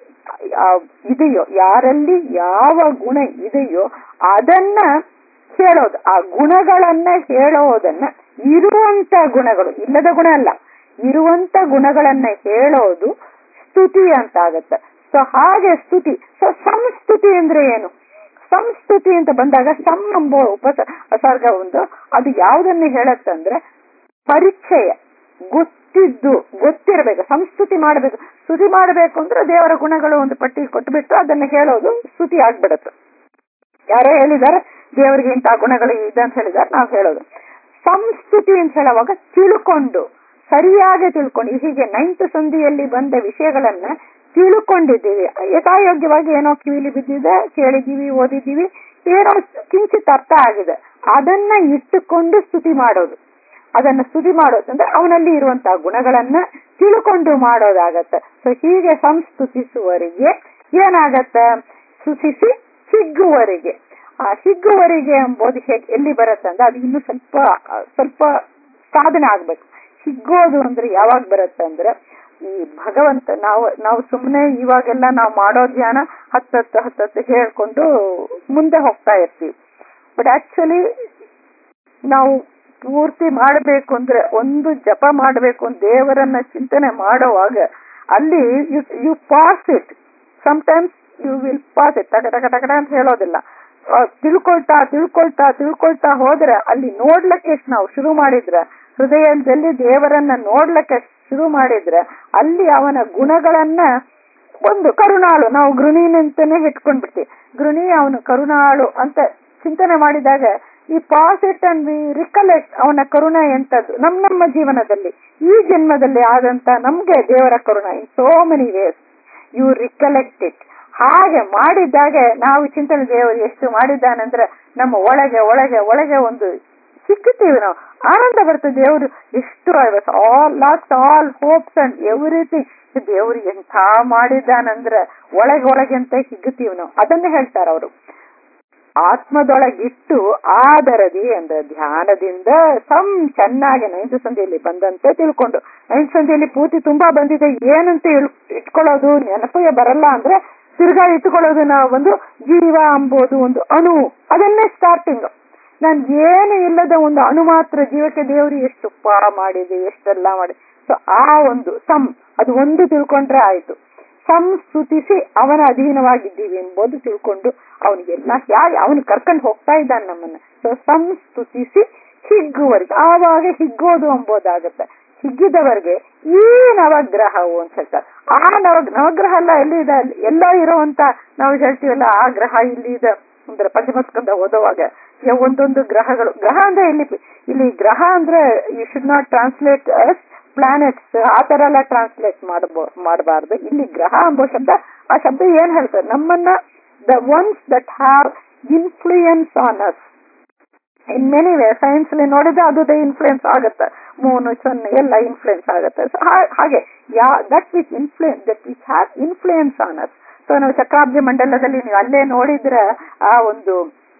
ಇದೆಯೋ ಯಾರಲ್ಲಿ ಯಾವ ಗುಣ ಇದೆಯೋ ಅದನ್ನ ಹೇಳೋದು ಆ ಗುಣಗಳನ್ನ ಹೇಳೋದನ್ನ ಇರುವಂತ ಗುಣಗಳು ಇಲ್ಲದ ಗುಣ ಅಲ್ಲ ಇರುವಂತ ಗುಣಗಳನ್ನ ಹೇಳೋದು ಸ್ತುತಿ ಅಂತ ಆಗತ್ತೆ ಸೊ ಹಾಗೆ ಸ್ತುತಿ ಸೊ ಸಂಸ್ತುತಿ ಅಂದ್ರೆ ಏನು ಸಂಸ್ತುತಿ ಅಂತ ಬಂದಾಗ ಸಂ ಎಂಬ ಉಪಸರ್ಗ ಒಂದು ಅದು ಯಾವುದನ್ನ ಹೇಳತ್ತಂದ್ರೆ ಪರಿಚಯ ಗೊತ್ತಿದ್ದು ಗೊತ್ತಿರಬೇಕು ಸಂಸ್ತುತಿ ಮಾಡಬೇಕು ಸ್ತುತಿ ಮಾಡಬೇಕು ಅಂದ್ರೆ ದೇವರ ಗುಣಗಳು ಒಂದು ಪಟ್ಟಿ ಕೊಟ್ಬಿಟ್ಟು ಅದನ್ನ ಹೇಳೋದು ಸ್ತುತಿ ಆಗ್ಬಿಡತ್ತೆ ಯಾರೋ ಹೇಳಿದಾರೆ ದೇವರಿಗೆ ಇಂಥ ಗುಣಗಳು ಇದೆ ಅಂತ ಹೇಳಿದಾರೆ ನಾವು ಹೇಳೋದು ಸಂಸ್ತುತಿ ಅಂತ ಹೇಳುವಾಗ ತಿಳ್ಕೊಂಡು ಸರಿಯಾಗಿ ತಿಳ್ಕೊಂಡು ಹೀಗೆ ನೈನ್ತ್ ಸಂಧಿಯಲ್ಲಿ ಬಂದ ವಿಷಯಗಳನ್ನ ತಿಳ್ಕೊಂಡಿದ್ದೀವಿ ಯಥಾಯೋಗ್ಯವಾಗಿ ಏನೋ ಕಿವಿಲಿ ಬಿದ್ದಿದೆ ಕೇಳಿದೀವಿ ಓದಿದ್ದೀವಿ ಏನೋ ಕಿಂಚಿತ್ ಅರ್ಥ ಆಗಿದೆ ಅದನ್ನ ಇಟ್ಟುಕೊಂಡು ಸ್ತುತಿ ಮಾಡೋದು ಅದನ್ನ ಸ್ತುತಿ ಮಾಡೋದಂದ್ರೆ ಅವನಲ್ಲಿ ಇರುವಂತಹ ಗುಣಗಳನ್ನ ತಿಳ್ಕೊಂಡು ಮಾಡೋದಾಗತ್ತೆ ಸೊ ಹೀಗೆ ಸಂಸ್ತುತಿಸುವವರಿಗೆ ಏನಾಗತ್ತ ಸ್ತುತಿಸಿ ಹಿಗ್ಗುವರಿಗೆ ಆ ಹಿಗ್ಗುವರಿಗೆ ಎಂಬುದು ಹೇಗೆ ಎಲ್ಲಿ ಬರುತ್ತೆ ಅಂದ್ರೆ ಅದು ಇನ್ನು ಸ್ವಲ್ಪ ಸ್ವಲ್ಪ ಸಾಧನೆ ಆಗ್ಬೇಕು ಹಿಗ್ಗೋದು ಅಂದ್ರೆ ಯಾವಾಗ ಬರುತ್ತೆ ಅಂದ್ರೆ ಈ ಭಗವಂತ ನಾವು ನಾವು ಸುಮ್ಮನೆ ಇವಾಗೆಲ್ಲ ನಾವು ಮಾಡೋ ಧ್ಯಾನ ಹತ್ತತ್ತು ಹತ್ತತ್ತು ಹೇಳ್ಕೊಂಡು ಮುಂದೆ ಹೋಗ್ತಾ ಇರ್ತೀವಿ ಬಟ್ ಆಕ್ಚುಲಿ ನಾವು ಪೂರ್ತಿ ಮಾಡಬೇಕು ಅಂದ್ರೆ ಒಂದು ಜಪ ಮಾಡಬೇಕು ದೇವರನ್ನ ಚಿಂತನೆ ಮಾಡುವಾಗ ಅಲ್ಲಿ you you pass it times you will pass it ಟಕ ಟಕ ಟಕ ಅಂತ ಹೇಳೋದಿಲ್ಲ ತಿಳ್ಕೊಳ್ತಾ ತಿಳ್ಕೊಳ್ತಾ ತಿಳ್ಕೊಳ್ತಾ ಹೋದ್ರೆ ಅಲ್ಲಿ ನೋಡ್ಲಿಕ್ಕೆ ನಾವು ಶುರು ಮಾಡಿದ್ರೆ ಹೃದಯದಲ್ಲಿ ದೇವರನ್ನ ನೋಡ್ಲಿಕ್ಕೆ ಶುರು ಮಾಡಿದ್ರೆ ಅಲ್ಲಿ ಅವನ ಗುಣಗಳನ್ನ ಒಂದು ಕರುಣಾಳು ನಾವು ಗೃಣಿನಂತಾನೆ ಇಟ್ಕೊಂಡ್ಬಿಡ್ತೀವಿ ಗೃಣಿ ಅವನು ಕರುಣಾಳು ಅಂತ ಚಿಂತನೆ ಮಾಡಿದಾಗ ಈ ಪಾಸಿಟ್ ಅಂಡ್ ವಿ ರಿಕಲೆಕ್ಟ್ ಅವನ ಕರುಣ ಎಂತದ್ದು ನಮ್ ನಮ್ಮ ಜೀವನದಲ್ಲಿ ಈ ಜನ್ಮದಲ್ಲಿ ಆದಂತ ನಮ್ಗೆ ದೇವರ ಕರುಣ in so many ways you recollect it ಹಾಗೆ ಮಾಡಿದಾಗ ನಾವು ಚಿಂತನೆ ದೇವರು ಎಷ್ಟು ಮಾಡಿದ್ದಾನಂದ್ರೆ ನಮ್ಮ ಒಳಗೆ ಒಳಗೆ ಒಳಗೆ ಒಂದು ಸಿಕ್ಕುತ್ತೀವಿ ನಾವು ಆನಂದ ಬರ್ತದೆ ದೇವರು ಎಷ್ಟು all lost all hopes and everything ದೇವರು ಎಂಥ ಮಾಡಿದ್ದಾನಂದ್ರೆ ಒಳಗೆ ಒಳಗೆ ಅಂತ ಹಿಗ್ಗುತ್ತೀವಿ ನಾವು ಅದನ್ನೇ ಹೇಳ್ತಾರೆ ಅವರು ಆತ್ಮದೊಳಗಿಟ್ಟು ಆದರದಿ ಅಂದ್ರೆ ಧ್ಯಾನದಿಂದ ಸಂ ಚೆನ್ನಾಗಿ ನೈನ್ತ್ ಸಂಧಿಯಲ್ಲಿ ಬಂದಂತೆ ತಿಳ್ಕೊಂಡು ನೈನ್ತ್ ಸಂಧಿಯಲ್ಲಿ ಪೂರ್ತಿ ತುಂಬಾ ಬಂದಿದೆ ಏನಂತ ಇಟ್ಕೊಳ್ಳೋದು ನೆನಪಿಗೆ ಬರಲ್ಲ ಅಂದ್ರೆ ತಿರ್ಗಾ ಇಟ್ಕೊಳ್ಳೋದು ನಾವು ಒಂದು ಜೀವ ಅಂಬೋದು ಒಂದು ಅಣು ಅದನ್ನೇ ಸ್ಟಾರ್ಟಿಂಗ್ ನಾನು ಏನು ಇಲ್ಲದ ಒಂದು ಅಣು ಮಾತ್ರ ಜೀವಕ್ಕೆ ದೇವರು ಎಷ್ಟು ಉಪಕಾರ ಮಾಡಿದೆ ಎಷ್ಟೆಲ್ಲ ಮಾಡಿ ಸೊ ಆ ಒಂದು ಸಂ ಅದು ಒಂದು ತಿಳ್ಕೊಂಡ್ರೆ ಆಯ್ತು ಸಂಸ್ತುತಿಸಿ ಅವನ ಅಧೀನವಾಗಿದ್ದೀವಿ ಎಂಬುದು ತಿಳ್ಕೊಂಡು ಅವನಿಗೆಲ್ಲ ಯಾರು ಅವನು ಕರ್ಕೊಂಡು ಹೋಗ್ತಾ ಇದ್ದಾನೆ ನಮ್ಮನ್ನ ಸೊ ಸಂಸ್ತುತಿಸಿ ಹಿಗ್ಗುವರೆಗೆ ಆವಾಗ ಹಿಗ್ಗೋದು ಎಂಬುದಾಗತ್ತೆ ಹಿಗ್ಗಿದವರಿಗೆ ಈ ನವಗ್ರಹವು ಅಂತ ಹೇಳ್ತಾರೆ ಆ ನವ ನವಗ್ರಹ ಎಲ್ಲ ಎಲ್ಲಿ ಇದೆ ಅಲ್ಲಿ ಎಲ್ಲೋ ಇರುವಂತ ನಾವು ಹೇಳ್ತೀವಲ್ಲ ಆ ಗ್ರಹ ಇಲ್ಲಿ ಇದೆ ಅಂದ್ರೆ ಪಂಚಮಸ್ಕಂದ ಓದುವಾಗ ಯ- ಒಂದೊಂದು ಗ್ರಹಗಳು ಗ್ರಹ ಅಂದ್ರೆ ಇಲ್ಲಿ ಇಲ್ಲಿ ಗ್ರಹ ಅಂದ್ರೆ you should not translate planets ಆ ತರ ಎಲ್ಲ ಟ್ರಾನ್ಸ್ಲೇಟ್ ಮಾಡಬೋ ಮಾಡಬಾರ್ದು ಇಲ್ಲಿ ಗ್ರಹ ಎಂಬ ಶಬ್ದ ಆ ಶಬ್ದ ಏನ್ ಹೇಳ್ತಾರೆ ನಮ್ಮನ್ನ the ones that have influence on us in many way science ಅಲ್ಲಿ ನೋಡಿದ್ರೆ ಅದು ಇನ್ಫ್ಲೂಯೆನ್ಸ್ ಆಗುತ್ತೆ ಮೂನು ಸೊನ್ನೆ ಎಲ್ಲ ಇನ್ಫ್ಲೂಯೆನ್ಸ್ ಆಗುತ್ತೆ So, ಹಾ- ಹಾಗೆ ಯಾ that which influence that which have influence on us so ನಾವು ಚಕ್ರಾಬ್ಜ ಮಂಡಲದಲ್ಲಿ ನೀವು ಅಲ್ಲೇ ನೋಡಿದ್ರೆ ಆ ಒಂದು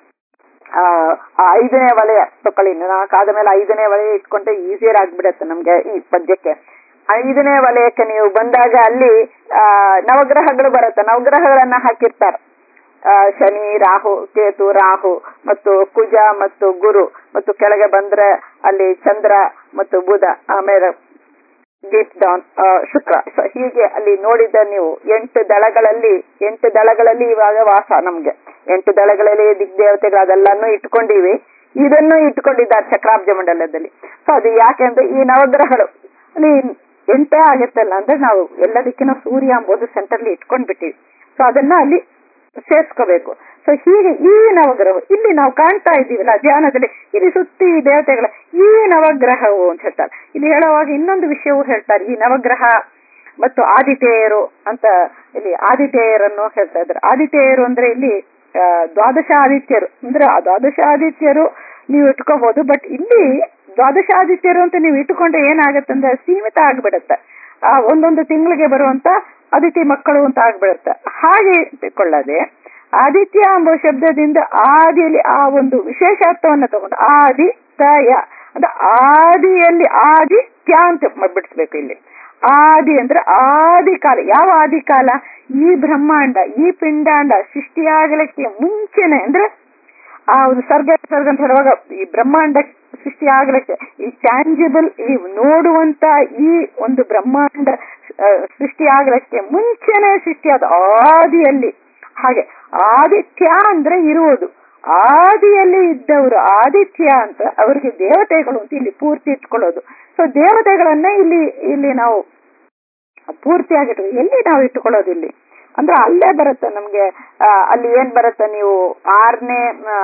ಆ ಆ ಐದನೇ ವಲಯ ತಕೊಳ್ಳಿ ನಾಲ್ಕು ಆದ ಮೇಲೆ ಐದನೇ ವಲಯ ಇಟ್ಕೊಂಡ್ರೆ ಈಸಿಯರ್ ಆಗ್ಬಿಡತ್ತೆ ನಮ್ಗೆ ಈ ಪದ್ಯಕ್ಕೆ ಐದನೇ ವಲಯಕ್ಕೆ ನೀವು ಬಂದಾಗ ಅಲ್ಲಿ ಆ ನವಗ್ರಹಗಳು ಬರುತ್ತೆ ನವಗ್ರಹಗಳನ್ನ ಹಾಕಿರ್ತಾರೆ ಆ, ಶನಿ ರಾಹು ಕೇತು ರಾಹು ಮತ್ತು ಕುಜ ಮತ್ತು ಗುರು ಮತ್ತು ಕೆಳಗೆ ಬಂದ್ರೆ ಅಲ್ಲಿ ಚಂದ್ರ ಮತ್ತು ಬುಧ ಆಮೇಲೆ ಡೀಪ್ ಡೌನ್ ಶುಕ್ರ ಸೊ ಹೀಗೆ ಅಲ್ಲಿ ನೋಡಿದ ನೀವು ಎಂಟು ದಳಗಳಲ್ಲಿ ಎಂಟು ದಳಗಳಲ್ಲಿ ಇವಾಗ ವಾಸ ನಮ್ಗೆ ಎಂಟು ದಳಗಳಲ್ಲಿ ದಿಗ್ದೇವತೆಗಳು ಅದೆಲ್ಲಾನು ಇಟ್ಕೊಂಡಿವಿ ಇದನ್ನು ಇಟ್ಕೊಂಡಿದ್ದಾರೆ ಚಕ್ರಾಬ್ಜ ಮಂಡಲದಲ್ಲಿ ಸೊ ಅದು ಯಾಕೆಂದ್ರೆ ಈ ನವಗ್ರಹಗಳು ಅಲ್ಲಿ ಎಂಟೇ ಆಗುತ್ತಲ್ಲ ಅಂದ್ರೆ ನಾವು ಎಲ್ಲದಕ್ಕಿಂತ ಸೂರ್ಯ ಎಂಬುದು ಸೆಂಟರ್ಲಿ ಇಟ್ಕೊಂಡ್ಬಿಟ್ಟಿವಿ ಸೊ ಅದನ್ನ ಅಲ್ಲಿ ಸೇರ್ಸ್ಕೋಬೇಕು ಸೊ ಹೀಗೆ ಈ ನವಗ್ರಹ ಇಲ್ಲಿ ನಾವು ಕಾಣ್ತಾ ಇದ್ದೀವಲ್ಲ ಧ್ಯಾನದಲ್ಲಿ ಇಲ್ಲಿ ಸುತ್ತಿ ಈ ದೇವತೆಗಳ ಈ ನವಗ್ರಹವು ಅಂತ ಹೇಳ್ತಾರೆ ಇಲ್ಲಿ ಹೇಳುವಾಗ ಇನ್ನೊಂದು ವಿಷಯವೂ ಹೇಳ್ತಾರೆ ಈ ನವಗ್ರಹ ಮತ್ತು ಆದಿತ್ಯರು ಅಂತ ಇಲ್ಲಿ ಆದಿತ್ಯರನ್ನು ಹೇಳ್ತಾ ಇದ್ದಾರೆ ಆದಿತ್ಯರು ಅಂದ್ರೆ ಇಲ್ಲಿ ಆ, ದ್ವಾದಶ ಆದಿತ್ಯರು ಅಂದ್ರೆ ಆ ದ್ವಾದಶ ಆದಿತ್ಯರು ನೀವು ಇಟ್ಕೋಬಹುದು ಬಟ್ ಇಲ್ಲಿ ದ್ವಾದಶ ಆದಿತ್ಯರು ಅಂತ ನೀವು ಇಟ್ಟುಕೊಂಡ್ರೆ ಏನಾಗತ್ತಂದ್ರೆ ಸೀಮಿತ ಆಗ್ಬಿಡುತ್ತೆ ಆ ಒಂದೊಂದು ತಿಂಗಳಿಗೆ ಬರುವಂತ ಅದಿತಿ ಮಕ್ಕಳು ಅಂತ ಆಗ್ಬಿಡುತ್ತೆ ಹಾಗೆ ಇಟ್ಟುಕೊಳ್ಳದೆ ಆದಿತ್ಯ ಎಂಬ ಶಬ್ದದಿಂದ ಆದಿಯಲ್ಲಿ ಆ ಒಂದು ವಿಶೇಷ ಅರ್ಥವನ್ನ ತಗೊಂಡು ಆದಿ ತಯ ಅಂದ್ರೆ ಆದಿಯಲ್ಲಿ ಆದಿ ತ್ಯ ಅಂತ ಬಿಡಿಸ್ಬೇಕು ಇಲ್ಲಿ ಆದಿ ಅಂದ್ರೆ ಆದಿ ಕಾಲ ಯಾವ ಆದಿ ಕಾಲ ಈ ಬ್ರಹ್ಮಾಂಡ ಈ ಪಿಂಡಾಂಡ ಸೃಷ್ಟಿಯಾಗಲಿಕ್ಕೆ ಮುಂಚೆನೆ ಅಂದ್ರೆ ಆ ಒಂದು ಸರ್ಗ ಸರ್ಗ ಅಂತ ಹೇಳುವಾಗ ಈ ಬ್ರಹ್ಮಾಂಡ ಸೃಷ್ಟಿ ಆಗ್ಲಿಕ್ಕೆ ಈ ಟ್ಯಾಂಜಿಬಲ್ ಈ ನೋಡುವಂತ ಈ ಒಂದು ಬ್ರಹ್ಮಾಂಡ ಆ, ಸೃಷ್ಟಿ ಆಗ್ಲಿಕ್ಕೆ ಮುಂಚೆನೆ ಸೃಷ್ಟಿಯಾದ ಆದಿಯಲ್ಲಿ ಹಾಗೆ ಆದಿತ್ಯ ಅಂದ್ರೆ ಇರುವುದು ಆದಿಯಲ್ಲಿ ಇದ್ದವರು ಆದಿತ್ಯ ಅಂತ ಅವರಿಗೆ ದೇವತೆಗಳು ಅಂತ ಇಲ್ಲಿ ಪೂರ್ತಿ ಇಟ್ಕೊಳ್ಳೋದು ಸೊ ದೇವತೆಗಳನ್ನ ಇಲ್ಲಿ ಇಲ್ಲಿ ನಾವು ಪೂರ್ತಿಯಾಗಿಟ್ಟು ಎಲ್ಲಿ ನಾವು ಇಟ್ಟುಕೊಳ್ಳೋದು ಇಲ್ಲಿ ಅಂದ್ರೆ ಅಲ್ಲೇ ಬರುತ್ತೆ ನಮ್ಗೆ ಆ, ಅಲ್ಲಿ ಏನ್ ಬರುತ್ತೆ ನೀವು ಆರನೇ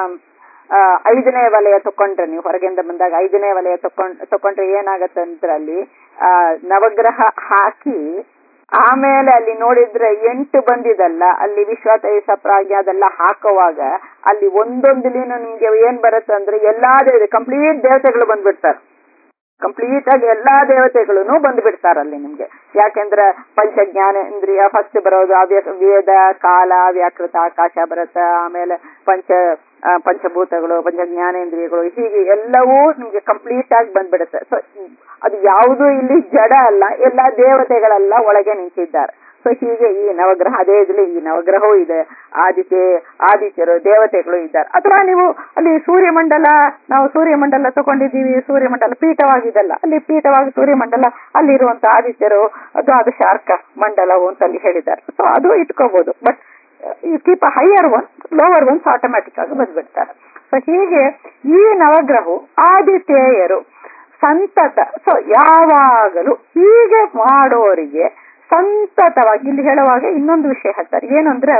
ಐದನೇ ವಲಯ ತಕೊಂಡ್ರೆ ನೀವು ಹೊರಗಿಂದ ಬಂದಾಗ ಐದನೇ ವಲಯ ತಕೊಂಡ್ ತಕೊಂಡ್ರೆ ಏನಾಗತ್ತೆ ಅಂದ್ರೆ ಅಲ್ಲಿ ಆ ನವಗ್ರಹ ಹಾಕಿ ಆಮೇಲೆ ಅಲ್ಲಿ ನೋಡಿದ್ರೆ ಎಂಟು ಬಂದಿದಲ್ಲ ಅಲ್ಲಿ ವಿಶ್ವ ತೈಸ ಪ್ರಾಗ್ಯ ಅದೆಲ್ಲ ಹಾಕುವಾಗ ಅಲ್ಲಿ ಒಂದೊಂದಿಲಿನೂ ನಿಮ್ಗೆ ಏನ್ ಬರುತ್ತೆ ಅಂದ್ರೆ ಎಲ್ಲಾ ದೇವತೆ ಕಂಪ್ಲೀಟ್ ದೇವತೆಗಳು ಬಂದ್ಬಿಡ್ತಾರೆ ಕಂಪ್ಲೀಟ್ ಆಗಿ ಎಲ್ಲಾ ದೇವತೆಗಳು ಬಂದ್ಬಿಡ್ತಾರ ಅಲ್ಲಿ ನಿಮ್ಗೆ ಯಾಕೆಂದ್ರೆ ಪಂಚ ಜ್ಞಾನೇಂದ್ರಿಯ ಫಸ್ಟ್ ಬರೋದು ಅವ್ಯ ವೇದ ಕಾಲ ವ್ಯಾಕೃತ ಆಕಾಶ ಬರುತ್ತೆ ಆಮೇಲೆ ಪಂಚ ಆ, ಪಂಚಭೂತಗಳು ಪಂಚ ಜ್ಞಾನೇಂದ್ರಿಯಗಳು ಹೀಗೆ ಎಲ್ಲವೂ ನಿಮ್ಗೆ ಕಂಪ್ಲೀಟ್ ಆಗಿ ಬಂದ್ಬಿಡುತ್ತೆ ಸೊ ಅದು ಯಾವುದು ಇಲ್ಲಿ ಜಡ ಅಲ್ಲ ಎಲ್ಲಾ ದೇವತೆಗಳೆಲ್ಲ ಒಳಗೆ ನಿಂತಿದ್ದಾರೆ ಸೊ ಹೀಗೆ ಈ ನವಗ್ರಹ ಅದೇ ಇದ್ರಲ್ಲಿ ಈ ನವಗ್ರಹವೂ ಇದೆ ಆದಿತ್ಯ ಆದಿತ್ಯರು ದೇವತೆಗಳು ಇದ್ದಾರೆ ಅಥವಾ ನೀವು ಅಲ್ಲಿ ಸೂರ್ಯಮಂಡಲ ನಾವು ಸೂರ್ಯಮಂಡಲ ತಗೊಂಡಿದ್ದೀವಿ ಸೂರ್ಯಮಂಡಲ ಪೀಠವಾಗಿದೆಲ್ಲ ಅಲ್ಲಿ ಪೀಠವಾಗಿ ಸೂರ್ಯಮಂಡಲ ಅಲ್ಲಿರುವಂತ ಆದಿತ್ಯರು ದ್ವಾದಶ ಅರ್ಕ ಮಂಡಲವು ಅಂತ ಅಲ್ಲಿ ಹೇಳಿದ್ದಾರೆ ಸೊ ಅದು ಇಟ್ಕೋಬಹುದು but you keep a higher one lower ones automatic ಆಗಿ ಬಂದ್ಬಿಡ್ತಾರೆ ಸೊ ಹೀಗೆ ಈ ನವಗ್ರಹವು ಆದಿತ್ಯರು ಸಂತತ ಸೊ ಯಾವಾಗಲೂ ಹೀಗೆ ಮಾಡೋರಿಗೆ ಸಂತತವಾಗಿ ಇಲ್ಲಿ ಹೇಳುವಾಗ ಇನ್ನೊಂದು ವಿಷಯ ಹೇಳ್ತಾರೆ ಏನಂದ್ರೆ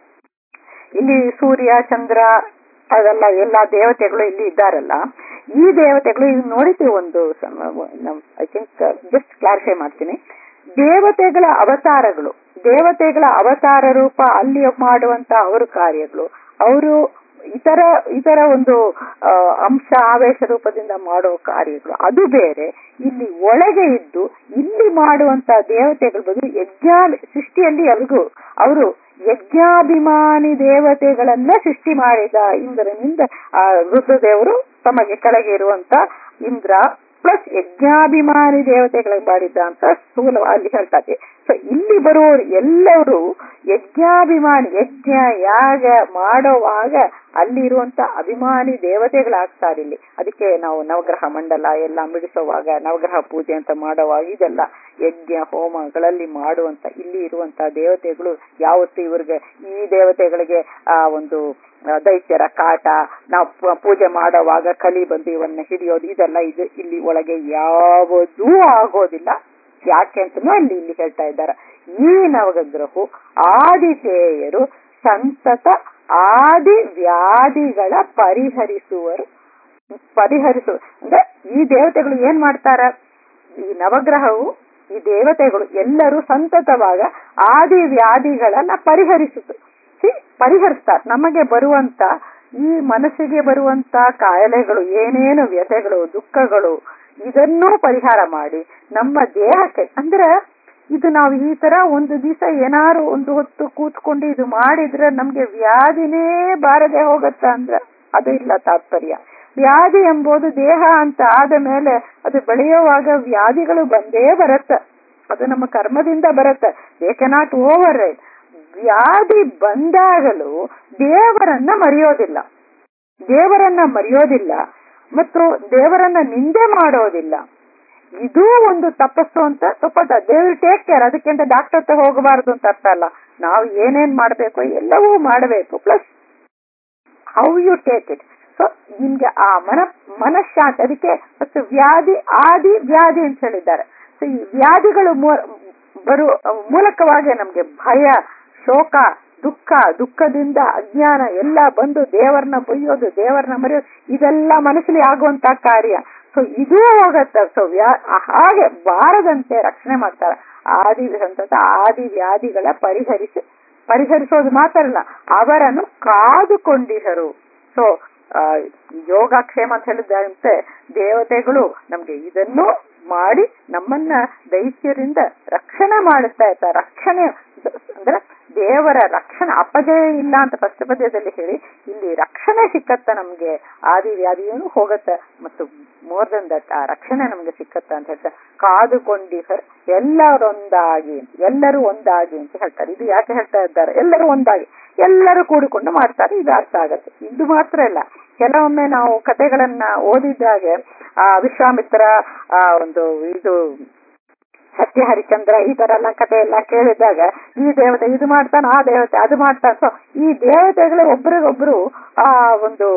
ಇಲ್ಲಿ ಸೂರ್ಯ ಚಂದ್ರ ಅದೆಲ್ಲ ಎಲ್ಲಾ ದೇವತೆಗಳು ಇಲ್ಲಿ ಇದ್ದಾರಲ್ಲ ಈ ದೇವತೆಗಳು ಈಗ ನೋಡಿದ್ದೀವಿ ಒಂದು ಐ ಥಿಂಕ್ ಜಸ್ಟ್ ಕ್ಲಾರಿಫೈ ಮಾಡ್ತೀನಿ ದೇವತೆಗಳ ಅವತಾರಗಳು ದೇವತೆಗಳ ಅವತಾರ ರೂಪ ಅಲ್ಲಿ ಮಾಡುವಂತ ಅವರ ಕಾರ್ಯಗಳು ಅವರು ಇತರ ಇತರ ಒಂದು ಆ, ಅಂಶ ಆವೇಶ ರೂಪದಿಂದ ಮಾಡೋ ಕಾರ್ಯಗಳು ಅದು ಬೇರೆ ಇಲ್ಲಿ ಒಳಗೆ ಇದ್ದು ಇಲ್ಲಿ ಮಾಡುವಂತ ದೇವತೆಗಳ ಬದಲು ಯಜ್ಞ ಸೃಷ್ಟಿಯಲ್ಲಿ ಎಲ್ಗೂ ಅವರು ಯಜ್ಞಾಭಿಮಾನಿ ದೇವತೆಗಳನ್ನ ಸೃಷ್ಟಿ ಮಾಡಿದ ಇಂದ್ರನಿಂದ ಆ ರುದ್ರದೇವರು ತಮಗೆ ಕೆಳಗೆ ಇರುವಂತ ಇಂದ್ರ ಪ್ಲಸ್ ಯಜ್ಞಾಭಿಮಾನಿ ದೇವತೆಗಳಿಗೆ ಮಾಡಿದ್ದ ಅಂತ ಸ್ಥೂಲವಾಗಿ ಹೇಳ್ತಾರೆ ಸೊ ಇಲ್ಲಿ ಬರುವವರು ಎಲ್ಲರೂ ಯಜ್ಞಾಭಿಮಾನಿ ಯಜ್ಞ ಯಾಗ ಮಾಡುವಾಗ ಅಲ್ಲಿರುವಂತ ಅಭಿಮಾನಿ ದೇವತೆಗಳಾಗ್ತಾರೆ ಇಲ್ಲಿ ಅದಕ್ಕೆ ನಾವು ನವಗ್ರಹ ಮಂಡಲ ಎಲ್ಲ ಮಿಡಿಸುವಾಗ ನವಗ್ರಹ ಪೂಜೆ ಅಂತ ಮಾಡುವಾಗ ಇದೆಲ್ಲ ಯಜ್ಞ ಹೋಮಗಳಲ್ಲಿ ಮಾಡುವಂತ ಇಲ್ಲಿ ಇರುವಂತ ದೇವತೆಗಳು ಯಾವತ್ತು ಇವ್ರಿಗೆ ಈ ದೇವತೆಗಳಿಗೆ ಆ ಒಂದು ಆ, ದೈತ್ಯರ ಕಾಟ ನಾವು ಪೂಜೆ ಮಾಡುವಾಗ ಕಲಿ ಬಂದು ಇವನ್ನ ಹಿಡಿಯೋದು ಇದೆಲ್ಲ ಇದು ಇಲ್ಲಿ ಒಳಗೆ ಯಾವುದೂ ಆಗೋದಿಲ್ಲ ಯಾಕೆ ಅಂತನೂ ಅಲ್ಲಿ ಇಲ್ಲಿ ಹೇಳ್ತಾ ಇದ್ದಾರೆ ಈ ನವಗ್ರಹವು ಆದಿತೇಯರು ಸಂತತ ಆದಿ ವ್ಯಾಧಿಗಳ ಪರಿಹರಿಸುವರು ಪರಿಹರಿಸು ಅಂದ್ರೆ ಈ ದೇವತೆಗಳು ಏನ್ ಮಾಡ್ತಾರ ಈ ನವಗ್ರಹವು ಈ ದೇವತೆಗಳು ಎಲ್ಲರೂ ಸಂತತವಾಗ ಆದಿ ವ್ಯಾಧಿಗಳನ್ನ ಪರಿಹರಿಸುತ್ತೆ ಸಿ ಪರಿಹರಿಸ್ತಾರೆ ನಮಗೆ ಬರುವಂತ ಈ ಮನಸ್ಸಿಗೆ ಬರುವಂತ ಕಾಯಿಲೆಗಳು ಏನೇನು ವ್ಯಥೆಗಳು ದುಃಖಗಳು ಇದನ್ನೂ ಪರಿಹಾರ ಮಾಡಿ ನಮ್ಮ ದೇಹಕ್ಕೆ ಅಂದ್ರೆ ಇದು ನಾವು ಈ ತರ ಒಂದು ದಿವಸ ಏನಾರು ಒಂದು ಹೊತ್ತು ಕೂತ್ಕೊಂಡು ಇದು ಮಾಡಿದ್ರೆ ನಮ್ಗೆ ವ್ಯಾಧಿನೇ ಬಾರದೆ ಹೋಗತ್ತ ಅಂದ್ರೆ ಅದು ಇಲ್ಲ ತಾತ್ಪರ್ಯ ವ್ಯಾಧಿ ಎಂಬುದು ದೇಹ ಅಂತ ಆದ ಮೇಲೆ ಅದು ಬೆಳೆಯುವಾಗ ವ್ಯಾಧಿಗಳು ಬಂದೇ ಬರುತ್ತೆ ಅದು ನಮ್ಮ ಕರ್ಮದಿಂದ ಬರುತ್ತೆ ದೇ ಕೆನಾಟ್ ಓವರ್ ರೈಟ್ ವ್ಯಾಧಿ ಬಂದಾಗಲೂ ದೇವರನ್ನ ಮರೆಯೋದಿಲ್ಲ ದೇವರನ್ನ ಮರೆಯೋದಿಲ್ಲ ಮತ್ತು ದೇವರನ್ನ ನಿಂದೆ ಮಾಡೋದಿಲ್ಲ ಇದೂ ಒಂದು ತಪಸ್ಸು ಅಂತ ತಪ್ಪದ ದೇವ್ರ ಟೇಕ್ ಕೇರ್ ಅದಕ್ಕೆ ಅಂತ ಡಾಕ್ಟರ್ ಹತ್ರ ಹೋಗಬಾರದು ಅಂತ ಅರ್ಥ ಅಲ್ಲ ನಾವು ಏನೇನ್ ಮಾಡ್ಬೇಕು ಎಲ್ಲವೂ ಮಾಡಬೇಕು plus how you take it so ನಿಮ್ಗೆ ಆ ಮನ ಮನಃಶಾಂತಿ ಅದಕ್ಕೆ ಮತ್ತು ವ್ಯಾಧಿ ಆದಿ ವ್ಯಾಧಿ ಅಂತ ಹೇಳಿದ್ದಾರೆ ಸೊ ಈ ವ್ಯಾಧಿಗಳು ಮೂ- ಬರು ಮೂಲಕವಾಗಿ ನಮ್ಗೆ ಭಯ ಶೋಕ ದುಃಖ ದುಃಖದಿಂದ ಅಜ್ಞಾನ ಎಲ್ಲ ಬಂದು ದೇವರನ್ನ ಬೈಯೋದು ದೇವರನ್ನ ಮರೆಯೋದು ಇದೆಲ್ಲ ಮನಸ್ಸಲ್ಲಿ ಆಗುವಂತ ಕಾರ್ಯ ಸೊ ಇದೂ ಹೋಗತ್ತೆ ಸೊ ವ್ಯಾ ಹಾಗೆ ಬಾರದಂತೆ ರಕ್ಷಣೆ ಮಾಡ್ತಾರೆ ಆದಿ ಸಂತತ ಆದಿ ವ್ಯಾಧಿಗಳ ಪರಿಹರಿಸಿ ಪರಿಹರಿಸೋದು ಮಾತ್ರ ಅಲ್ಲ ಅವರನ್ನು ಕಾದುಕೊಂಡಿಹರು ಸೊ ಯೋಗಕ್ಷೇಮ ಅಂತ ಹೇಳಿದಂತೆ ದೇವತೆಗಳು ನಮ್ಗೆ ಇದನ್ನು ಮಾಡಿ ನಮ್ಮನ್ನ ದೈತ್ಯರಿಂದ ರಕ್ಷಣೆ ಮಾಡುತ್ತಾ ಇರ್ತಾರೆ ರಕ್ಷಣೆ ಅಂದ್ರೆ ದೇವರ ರಕ್ಷಣೆ ಅಪಜಯ ಇಲ್ಲ ಅಂತ ಫಸ್ಟ್ ಪದ್ಯದಲ್ಲಿ ಹೇಳಿ ಇಲ್ಲಿ ರಕ್ಷಣೆ ಸಿಕ್ಕತ್ತ ನಮ್ಗೆ ಆದಿ ವ್ಯಾಧಿಯನ್ನು ಹೋಗತ್ತ ಮತ್ತು ಮೋರ್ ದನ್ ದಟ್ ಆ ರಕ್ಷಣೆ ನಮ್ಗೆ ಸಿಕ್ಕತ್ತ ಅಂತ ಹೇಳ್ತಾರೆ ಕಾದುಕೊಂಡಿಹರ್ ಎಲ್ಲರೊಂದಾಗಿ ಎಲ್ಲರೂ ಒಂದಾಗಿ ಅಂತ ಹೇಳ್ತಾರೆ ಇದು ಯಾಕೆ ಹೇಳ್ತಾ ಇದ್ದಾರೆ ಎಲ್ಲರೂ ಒಂದಾಗಿ ಎಲ್ಲರೂ ಕೂಡಿಕೊಂಡು ಮಾಡ್ತಾರೆ ಇದು ಅರ್ಥ ಆಗತ್ತೆ ಇದು ಮಾತ್ರ ಇಲ್ಲ ಕೆಲವೊಮ್ಮೆ ನಾವು ಕಥೆಗಳನ್ನ ಓದಿದ್ದಾಗೆ ಆ ವಿಶ್ವಾಮಿತ್ರ ಆ ಒಂದು ಇದು ಸತ್ಯ ಹರಿಚಂದ್ರ ಈ ತರ ಎಲ್ಲ ಕಥೆ ಎಲ್ಲ ಕೇಳಿದಾಗ ಈ ದೇವತೆ ಇದು ಮಾಡ್ತಾನೆ ಆ ದೇವತೆ ಅದು ಮಾಡ್ತಾನೆ ಸೊ ಈ ದೇವತೆಗಳೇ ಒಬ್ರಿಗೊಬ್ರು ಆ ಒಂದು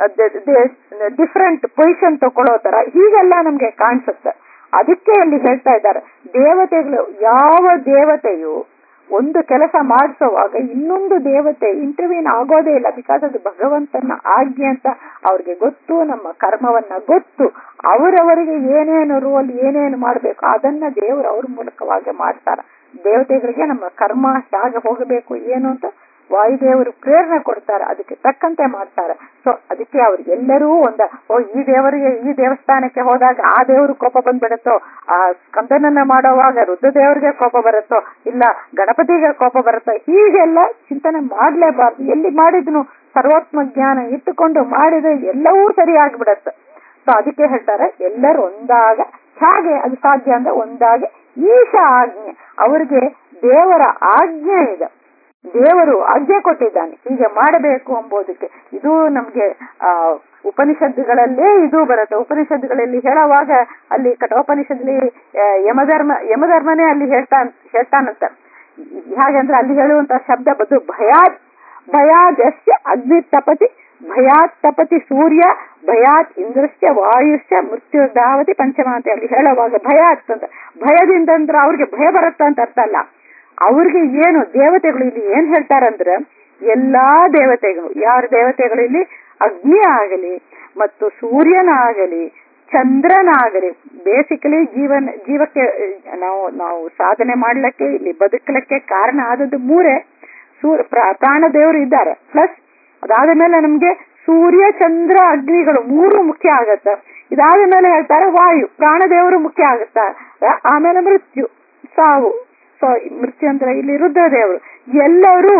ಡಿಫ್ರೆಂಟ್ ಪೊಸಿಷನ್ ತಗೊಳ್ಳೋ ತರ ಹೀಗೆಲ್ಲ ನಮ್ಗೆ ಕಾಣಿಸುತ್ತೆ ಅದಕ್ಕೆ ಅಲ್ಲಿ ಹೇಳ್ತಾ ಇದ್ದಾರೆ ದೇವತೆಗಳು ಯಾವ ದೇವತೆಯು ಒಂದು ಕೆಲಸ ಮಾಡಿಸುವಾಗ ಇನ್ನೊಂದು ದೇವತೆ ಇಂಟರ್ವ್ಯೂನ್ ಆಗೋದೇ ಇಲ್ಲ ಬಿಕಾಸ್ ಅದು ಭಗವಂತನ ಆಜ್ಞೆ ಅಂತ ಅವ್ರಿಗೆ ಗೊತ್ತು ನಮ್ಮ ಕರ್ಮವನ್ನ ಗೊತ್ತು ಅವರವರಿಗೆ ಏನೇನು ರೋಲ್ ಏನೇನು ಮಾಡ್ಬೇಕು ಅದನ್ನ ದೇವರು ಅವ್ರ ಮೂಲಕವಾಗಿ ಮಾಡ್ತಾರೆ ದೇವತೆಗಳಿಗೆ ನಮ್ಮ ಕರ್ಮ ಹೇಗೆ ಹೋಗಬೇಕು ಏನು ಅಂತ ವಾಯುದೇವರು ಪ್ರೇರಣೆ ಕೊಡ್ತಾರೆ ಅದಕ್ಕೆ ತಕ್ಕಂತೆ ಮಾಡ್ತಾರೆ ಸೊ ಅದಕ್ಕೆ ಅವ್ರು ಎಲ್ಲರೂ ಒಂದ ಓ ಈ ದೇವರಿಗೆ ಈ ದೇವಸ್ಥಾನಕ್ಕೆ ಹೋದಾಗ ಆ ದೇವರು ಕೋಪ ಬಂದ್ಬಿಡುತ್ತೋ ಆ ಸ್ಕಂದನನ್ನ ಮಾಡೋವಾಗ ರುದ್ರ ದೇವರಿಗೆ ಕೋಪ ಬರುತ್ತೋ ಇಲ್ಲ ಗಣಪತಿಗೆ ಕೋಪ ಬರುತ್ತೋ ಹೀಗೆಲ್ಲ ಚಿಂತನೆ ಮಾಡ್ಲೇಬಾರ್ದು ಎಲ್ಲಿ ಮಾಡಿದ್ನು ಸರ್ವೋತ್ಮ ಜ್ಞಾನ ಇಟ್ಟುಕೊಂಡು ಮಾಡಿದ್ರೆ ಎಲ್ಲವೂ ಸರಿ ಆಗ್ಬಿಡತ್ತೆ ಸೊ ಅದಕ್ಕೆ ಹೇಳ್ತಾರೆ ಎಲ್ಲರೂ ಒಂದಾಗ ಹೇಗೆ ಅದು ಸಾಧ್ಯ ಅಂದ್ರೆ ಒಂದಾಗಿ ಈಶ ಆಜ್ಞೆ ಅವ್ರಿಗೆ ದೇವರ ಆಜ್ಞೆ ಇದೆ ದೇವರು ಆಜ್ಞೆ ಕೊಟ್ಟಿದ್ದಾನೆ ಹೀಗೆ ಮಾಡಬೇಕು ಎಂಬುದಕ್ಕೆ ಇದು ನಮ್ಗೆ ಆ ಉಪನಿಷತ್ತುಗಳಲ್ಲೇ ಇದು ಬರುತ್ತೆ ಉಪನಿಷತ್ತುಗಳಲ್ಲಿ ಹೇಳುವಾಗ ಅಲ್ಲಿ ಕಠೋಪನಿಷತ್ಲಿ ಯಮಧರ್ಮ ಯಮಧರ್ಮನೇ ಅಲ್ಲಿ ಹೇಳ್ತಾ ಹೇಳ್ತಾನಂತ ಹಾಗಂದ್ರೆ ಅಲ್ಲಿ ಹೇಳುವಂತ ಶಬ್ದ ಬದು ಭಯಾತ್ ಭಯಾದಸ್ಯ ಅಗ್ನಿ ತಪತಿ ಭಯಾತ್ ತಪತಿ ಸೂರ್ಯ ಭಯಾತ್ ಇಂದ್ರಸ್ಯ ವಾಯುಶ್ಚ ಮೃತ್ಯುರ್ಧಾವತಿ ಪಂಚಮ ಅಂತ ಅಲ್ಲಿ ಹೇಳುವಾಗ ಭಯ ಆಗ್ತಂತ ಭಯದಿಂದ ಅಂದ್ರೆ ಅವ್ರಿಗೆ ಭಯ ಬರುತ್ತ ಅಂತ ಅರ್ಥ ಅಲ್ಲ ಅವ್ರಿಗೆ ಏನು ದೇವತೆಗಳು ಇಲ್ಲಿ ಏನ್ ಹೇಳ್ತಾರಂದ್ರೆ ಎಲ್ಲಾ ದೇವತೆಗಳು ಯಾರ ದೇವತೆಗಳು ಇಲ್ಲಿ ಅಗ್ನಿ ಆಗಲಿ ಮತ್ತು ಸೂರ್ಯನಾಗಲಿ ಚಂದ್ರನಾಗಲಿ ಬೇಸಿಕಲಿ ಜೀವನ ಜೀವಕ್ಕೆ ನಾವು ನಾವು ಸಾಧನೆ ಮಾಡ್ಲಿಕ್ಕೆ ಇಲ್ಲಿ ಬದುಕಲಿಕ್ಕೆ ಕಾರಣ ಆದದ್ದು ಮೂರೇ ಸೂರ್ಯ ಪ್ರಾಣ ದೇವರು ಇದ್ದಾರೆ ಪ್ಲಸ್ ಅದಾದ ಮೇಲೆ ನಮ್ಗೆ ಸೂರ್ಯ ಚಂದ್ರ ಅಗ್ನಿಗಳು ಮೂರು ಮುಖ್ಯ ಆಗತ್ತ ಇದಾದ ಮೇಲೆ ಹೇಳ್ತಾರೆ ವಾಯು ಪ್ರಾಣದೇವರು ಮುಖ್ಯ ಆಗುತ್ತ ಆಮೇಲೆ ಮೃತ್ಯು ಸಾವು ಸೊ ಮೃತ್ಯು ಅಂದ್ರೆ ಇಲ್ಲಿ ರುದ್ರದೇವರು ಎಲ್ಲರೂ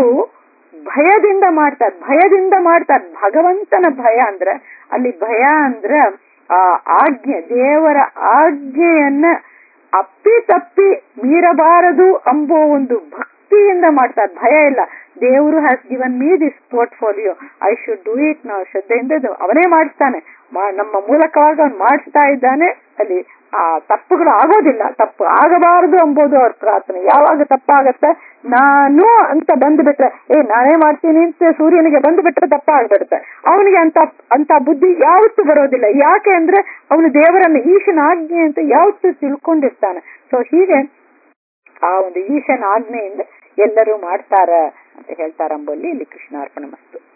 ಭಯದಿಂದ ಮಾಡ್ತಾರೆ ಭಯದಿಂದ ಮಾಡ್ತಾರೆ ಭಗವಂತನ ಭಯ ಅಂದ್ರೆ ಅಲ್ಲಿ ಭಯ ಅಂದ್ರೆ ಆ ಆಜ್ಞೆ ದೇವರ ಆಜ್ಞೆಯನ್ನ ಅಪ್ಪಿ ತಪ್ಪಿ ಮೀರಬಾರದು ಅಂಬೋ ಒಂದು ಭಕ್ತಿಯಿಂದ ಮಾಡ್ತಾರೆ ಭಯ ಇಲ್ಲ ದೇವರು has given me this portfolio I should do it ನಾವು ಶ್ರದ್ಧೆಯಿಂದ ಇದು ಅವನೇ ಮಾಡಿಸ್ತಾನೆ ಮಾ- ನಮ್ಮ ಮೂಲಕವಾಗಿ ಅವ್ನು ಮಾಡಿಸ್ತಾ ಇದ್ದಾನೆ ಅಲ್ಲಿ ಆ ತಪ್ಪುಗಳು ಆಗೋದಿಲ್ಲ ತಪ್ಪು ಆಗಬಾರದು ಎಂಬುದು ಅವ್ರ ಪ್ರಾರ್ಥನೆ ಯಾವಾಗ ತಪ್ಪಾಗತ್ತೆ ನಾನು ಅಂತ ಬಂದ್ಬಿಟ್ರೆ ಏ ನಾನೇ ಮಾಡ್ತೀನಿ ಅಂತ ಸೂರ್ಯನಿಗೆ ಬಂದ್ಬಿಟ್ರೆ ತಪ್ಪಾಗ್ಬಿಡುತ್ತೆ ಅವನಿಗೆ ಅಂತ ಅಂತ ಬುದ್ಧಿ ಯಾವತ್ತೂ ಬರೋದಿಲ್ಲ ಯಾಕೆ ಅಂದ್ರೆ ಅವನು ದೇವರನ್ನ ಈಶನ ಆಜ್ಞೆ ಅಂತ ಯಾವತ್ತೂ ತಿಳ್ಕೊಂಡಿರ್ತಾನೆ ಸೊ ಹೀಗೆ ಆ ಒಂದು ಈಶನ ಆಜ್ಞೆಯಿಂದ ಎಲ್ಲರೂ ಮಾಡ್ತಾರ ಅಂತ ಹೇಳ್ತಾರಂಬಲ್ಲಿ ಇಲ್ಲಿ ಕೃಷ್ಣಾರ್ಪಣ ಮಸ್ತು